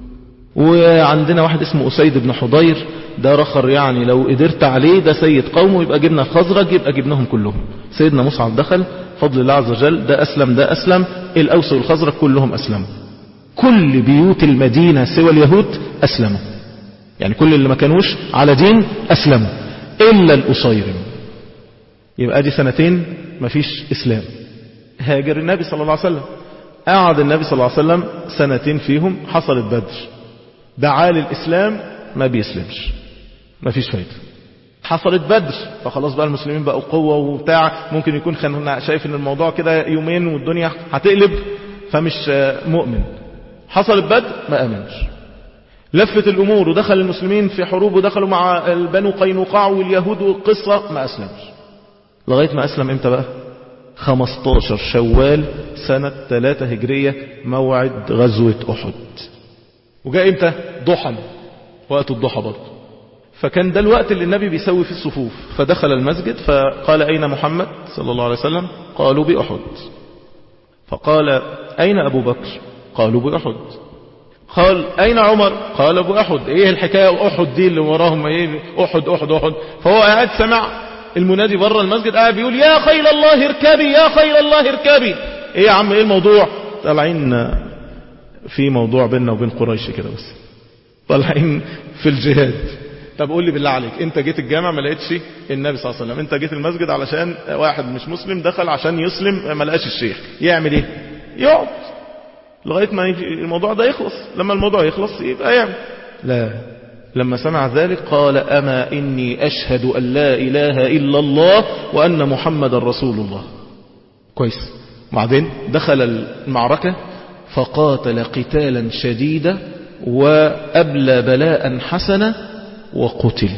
وعندنا واحد اسمه أسيد بن حضير ده رخر يعني لو قدرت عليه ده سيد قومه يبقى جبنا خزرج يبقى جبناهم كلهم سيدنا مصعب دخل فضل الله عز وجل ده أسلم ده أسلم الأوس والخزرج كلهم أسلموا كل بيوت المدينة سوى اليهود أسلموا يعني كل اللي ما كانوش على دين أسلموا إلا الأصيرم يبقى دي سنتين ما فيش إسلام هاجر النبي صلى الله عليه وسلم قعد النبي صلى الله عليه وسلم سنتين فيهم حصلت بدر دعا للإسلام ما بيسلمش ما فيش فايدة حصلت بدر فخلاص بقى المسلمين بقوا قوة وبتاع ممكن يكون كان شايف ان الموضوع كده يومين والدنيا هتقلب فمش مؤمن حصلت بدر ما امنش لفت الامور ودخل المسلمين في حروب ودخلوا مع البنو قينقاع واليهود والقصة ما اسلمش لغاية ما اسلم امتى بقى 15 شوال سنة 3 هجرية موعد غزوة احد وجاء امتى ضحى وقت الضحى برضه فكان ده الوقت اللي النبي بيسوي فيه الصفوف فدخل المسجد فقال أين محمد صلى الله عليه وسلم قالوا بأحد فقال أين أبو بكر قالوا بأحد قال أين عمر قال بأحد إيه الحكاية أحد دي اللي وراهم إيه أحد أحد أحد فهو قاعد سمع المنادي بره المسجد قاعد بيقول يا خيل الله اركبي يا خيل الله اركبي إيه يا عم إيه الموضوع طالعين في موضوع بيننا وبين قريش كده بس طالعين في الجهاد طب قول لي بالله عليك انت جيت الجامع ما لقيتش النبي صلى الله عليه وسلم انت جيت المسجد علشان واحد مش مسلم دخل عشان يسلم ما لقاش الشيخ يعمل ايه يقعد لغايه ما الموضوع ده يخلص لما الموضوع يخلص يبقى يعمل لا لما سمع ذلك قال اما اني اشهد ان لا اله الا الله وان محمد رسول الله كويس بعدين دخل المعركه فقاتل قتالا شديدا وابلى بلاء حسنا وقتل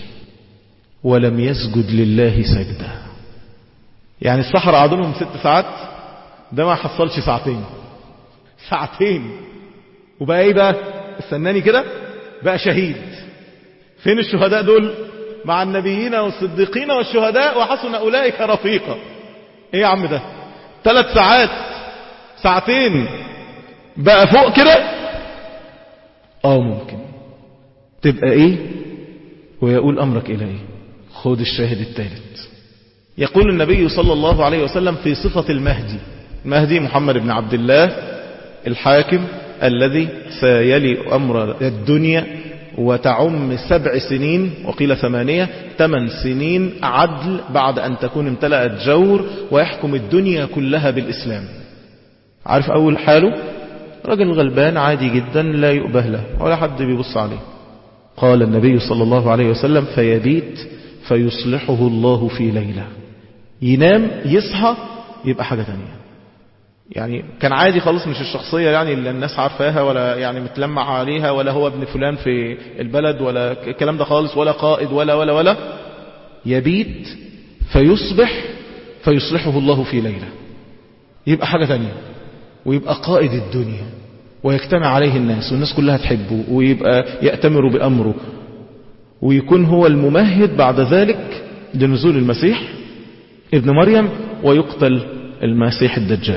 ولم يسجد لله سجدة يعني الصحراء قعدوا لهم ست ساعات ده ما حصلش ساعتين ساعتين وبقى ايه بقى استناني كده بقى شهيد فين الشهداء دول مع النبيين والصديقين والشهداء وحسن اولئك رفيقا ايه يا عم ده ثلاث ساعات ساعتين بقى فوق كده اه ممكن تبقى ايه ويقول امرك الى ايه خذ الشاهد الثالث يقول النبي صلى الله عليه وسلم في صفة المهدي المهدي محمد بن عبد الله الحاكم الذي سيلي أمر الدنيا وتعم سبع سنين وقيل ثمانية ثمان سنين عدل بعد أن تكون امتلأت جور ويحكم الدنيا كلها بالإسلام عارف أول حاله رجل غلبان عادي جدا لا يؤبه له ولا حد بيبص عليه قال النبي صلى الله عليه وسلم فيبيت فيصلحه الله في ليلة ينام يصحى يبقى حاجة تانية يعني كان عادي خالص مش الشخصية يعني اللي الناس عارفاها ولا يعني متلمع عليها ولا هو ابن فلان في البلد ولا الكلام ده خالص ولا قائد ولا ولا ولا يبيت فيصبح فيصلحه الله في ليلة يبقى حاجة تانية ويبقى قائد الدنيا ويجتمع عليه الناس والناس كلها تحبه ويبقى يأتمر بأمره ويكون هو الممهد بعد ذلك لنزول المسيح ابن مريم ويقتل المسيح الدجال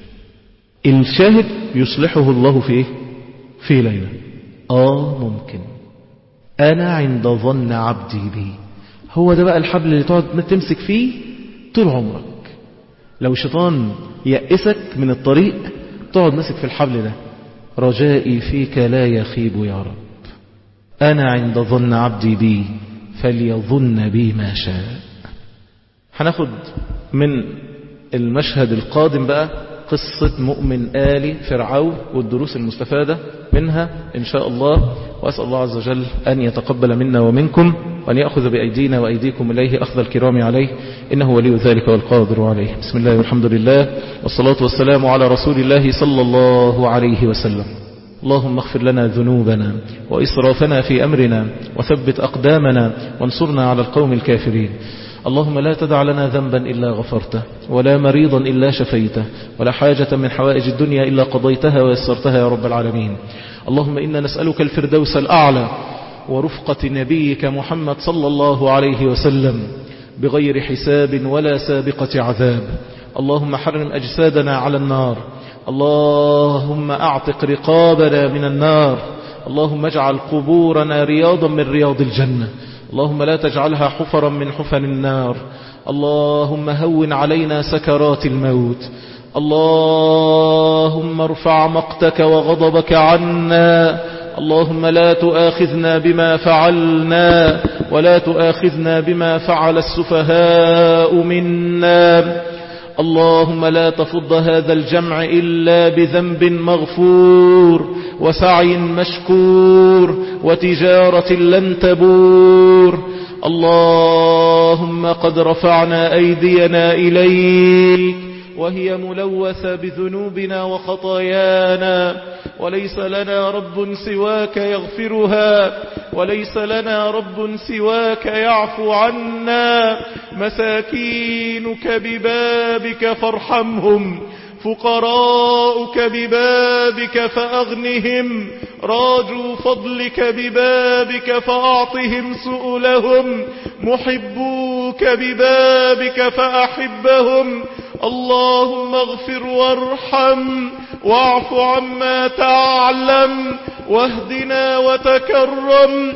الشاهد يصلحه الله في ايه في ليلة اه ممكن انا عند ظن عبدي بي هو ده بقى الحبل اللي تقعد تمسك فيه طول عمرك لو الشيطان يأسك من الطريق تقعد ماسك في الحبل ده رجائي فيك لا يخيب يا رب أنا عند ظن عبدي بي فليظن بي ما شاء هناخد من المشهد القادم بقى قصة مؤمن آل فرعون والدروس المستفادة منها إن شاء الله وأسأل الله عز وجل أن يتقبل منا ومنكم وأن يأخذ بأيدينا وأيديكم إليه أخذ الكرام عليه إنه ولي ذلك والقادر عليه بسم الله والحمد لله والصلاة والسلام على رسول الله صلى الله عليه وسلم اللهم اغفر لنا ذنوبنا وإسرافنا في أمرنا وثبت أقدامنا وانصرنا على القوم الكافرين اللهم لا تدع لنا ذنبا إلا غفرته ولا مريضا إلا شفيته ولا حاجة من حوائج الدنيا إلا قضيتها ويسرتها يا رب العالمين اللهم إنا نسألك الفردوس الأعلى ورفقة نبيك محمد صلى الله عليه وسلم بغير حساب ولا سابقة عذاب اللهم حرم أجسادنا على النار اللهم أعتق رقابنا من النار اللهم اجعل قبورنا رياضا من رياض الجنة اللهم لا تجعلها حفرا من حفر النار اللهم هون علينا سكرات الموت اللهم ارفع مقتك وغضبك عنا اللهم لا تؤاخذنا بما فعلنا ولا تؤاخذنا بما فعل السفهاء منا اللهم لا تفض هذا الجمع إلا بذنب مغفور وسعي مشكور وتجارة لن تبور اللهم قد رفعنا أيدينا إليك وهي ملوثة بذنوبنا وخطايانا وليس لنا رب سواك يغفرها وليس لنا رب سواك يعفو عنا مساكينك ببابك فارحمهم فقراؤك ببابك فأغنهم راجوا فضلك ببابك فأعطهم سؤلهم محبوك ببابك فأحبهم اللهم اغفر وارحم واعف عما تعلم واهدنا وتكرم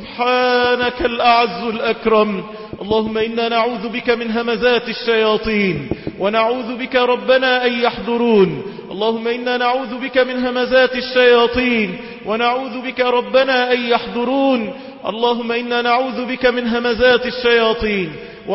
سبحانك الأعز الأكرم اللهم إنا نعوذ بك من همزات الشياطين ونعوذ بك ربنا أن يحضرون اللهم إنا نعوذ بك من همزات الشياطين ونعوذ بك ربنا أن يحضرون اللهم إنا نعوذ بك من همزات الشياطين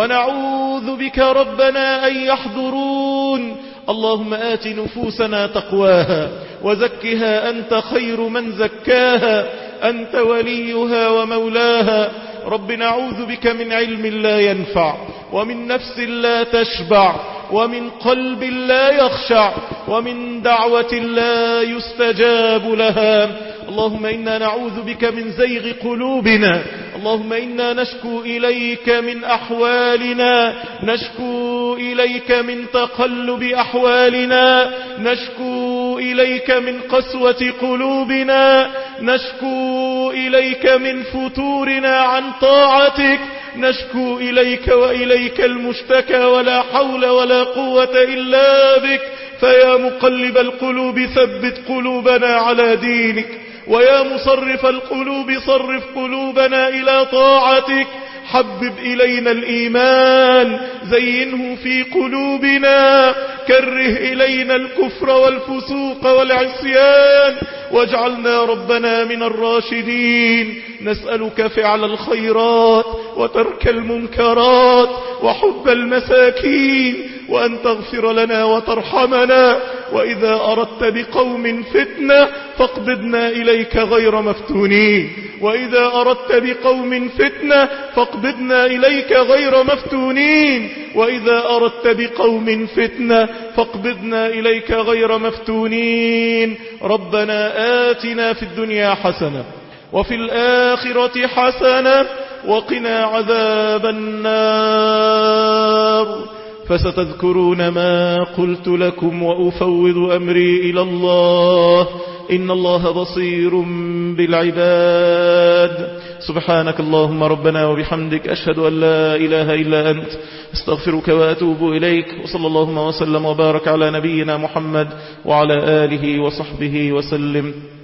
ونعوذ بك ربنا أن يحضرون اللهم آت نفوسنا تقواها وزكها أنت خير من زكاها أنت وليها ومولاها رب نعوذ بك من علم لا ينفع ومن نفس لا تشبع ومن قلب لا يخشع ومن دعوة لا يستجاب لها اللهم إنا نعوذ بك من زيغ قلوبنا اللهم إنا نشكو إليك من أحوالنا نشكو إليك من تقلب أحوالنا نشكو إليك من قسوة قلوبنا نشكو إليك من فتورنا عن طاعتك نشكو إليك وإليك المشتكى ولا حول ولا قوة إلا بك فيا مقلب القلوب ثبت قلوبنا على دينك ويا مصرف القلوب صرف قلوبنا إلى طاعتك حبب إلينا الإيمان زينه في قلوبنا كره إلينا الكفر والفسوق والعصيان واجعلنا ربنا من الراشدين نسألك فعل الخيرات وترك المنكرات وحب المساكين وأن تغفر لنا وترحمنا وإذا أردت بقوم فتنة فاقبضنا إليك غير مفتونين وإذا أردت بقوم فتنة فاقبضنا إليك غير مفتونين وإذا أردت بقوم فتنة فاقبضنا إليك غير مفتونين ربنا آتنا في الدنيا حسنة وفي الآخرة حسنة وقنا عذاب النار فستذكرون ما قلت لكم وأفوض أمري إلى الله إن الله بصير بالعباد سبحانك اللهم ربنا وبحمدك أشهد أن لا إله إلا أنت استغفرك وأتوب إليك وصلى اللهم وسلم وبارك على نبينا محمد وعلى آله وصحبه وسلم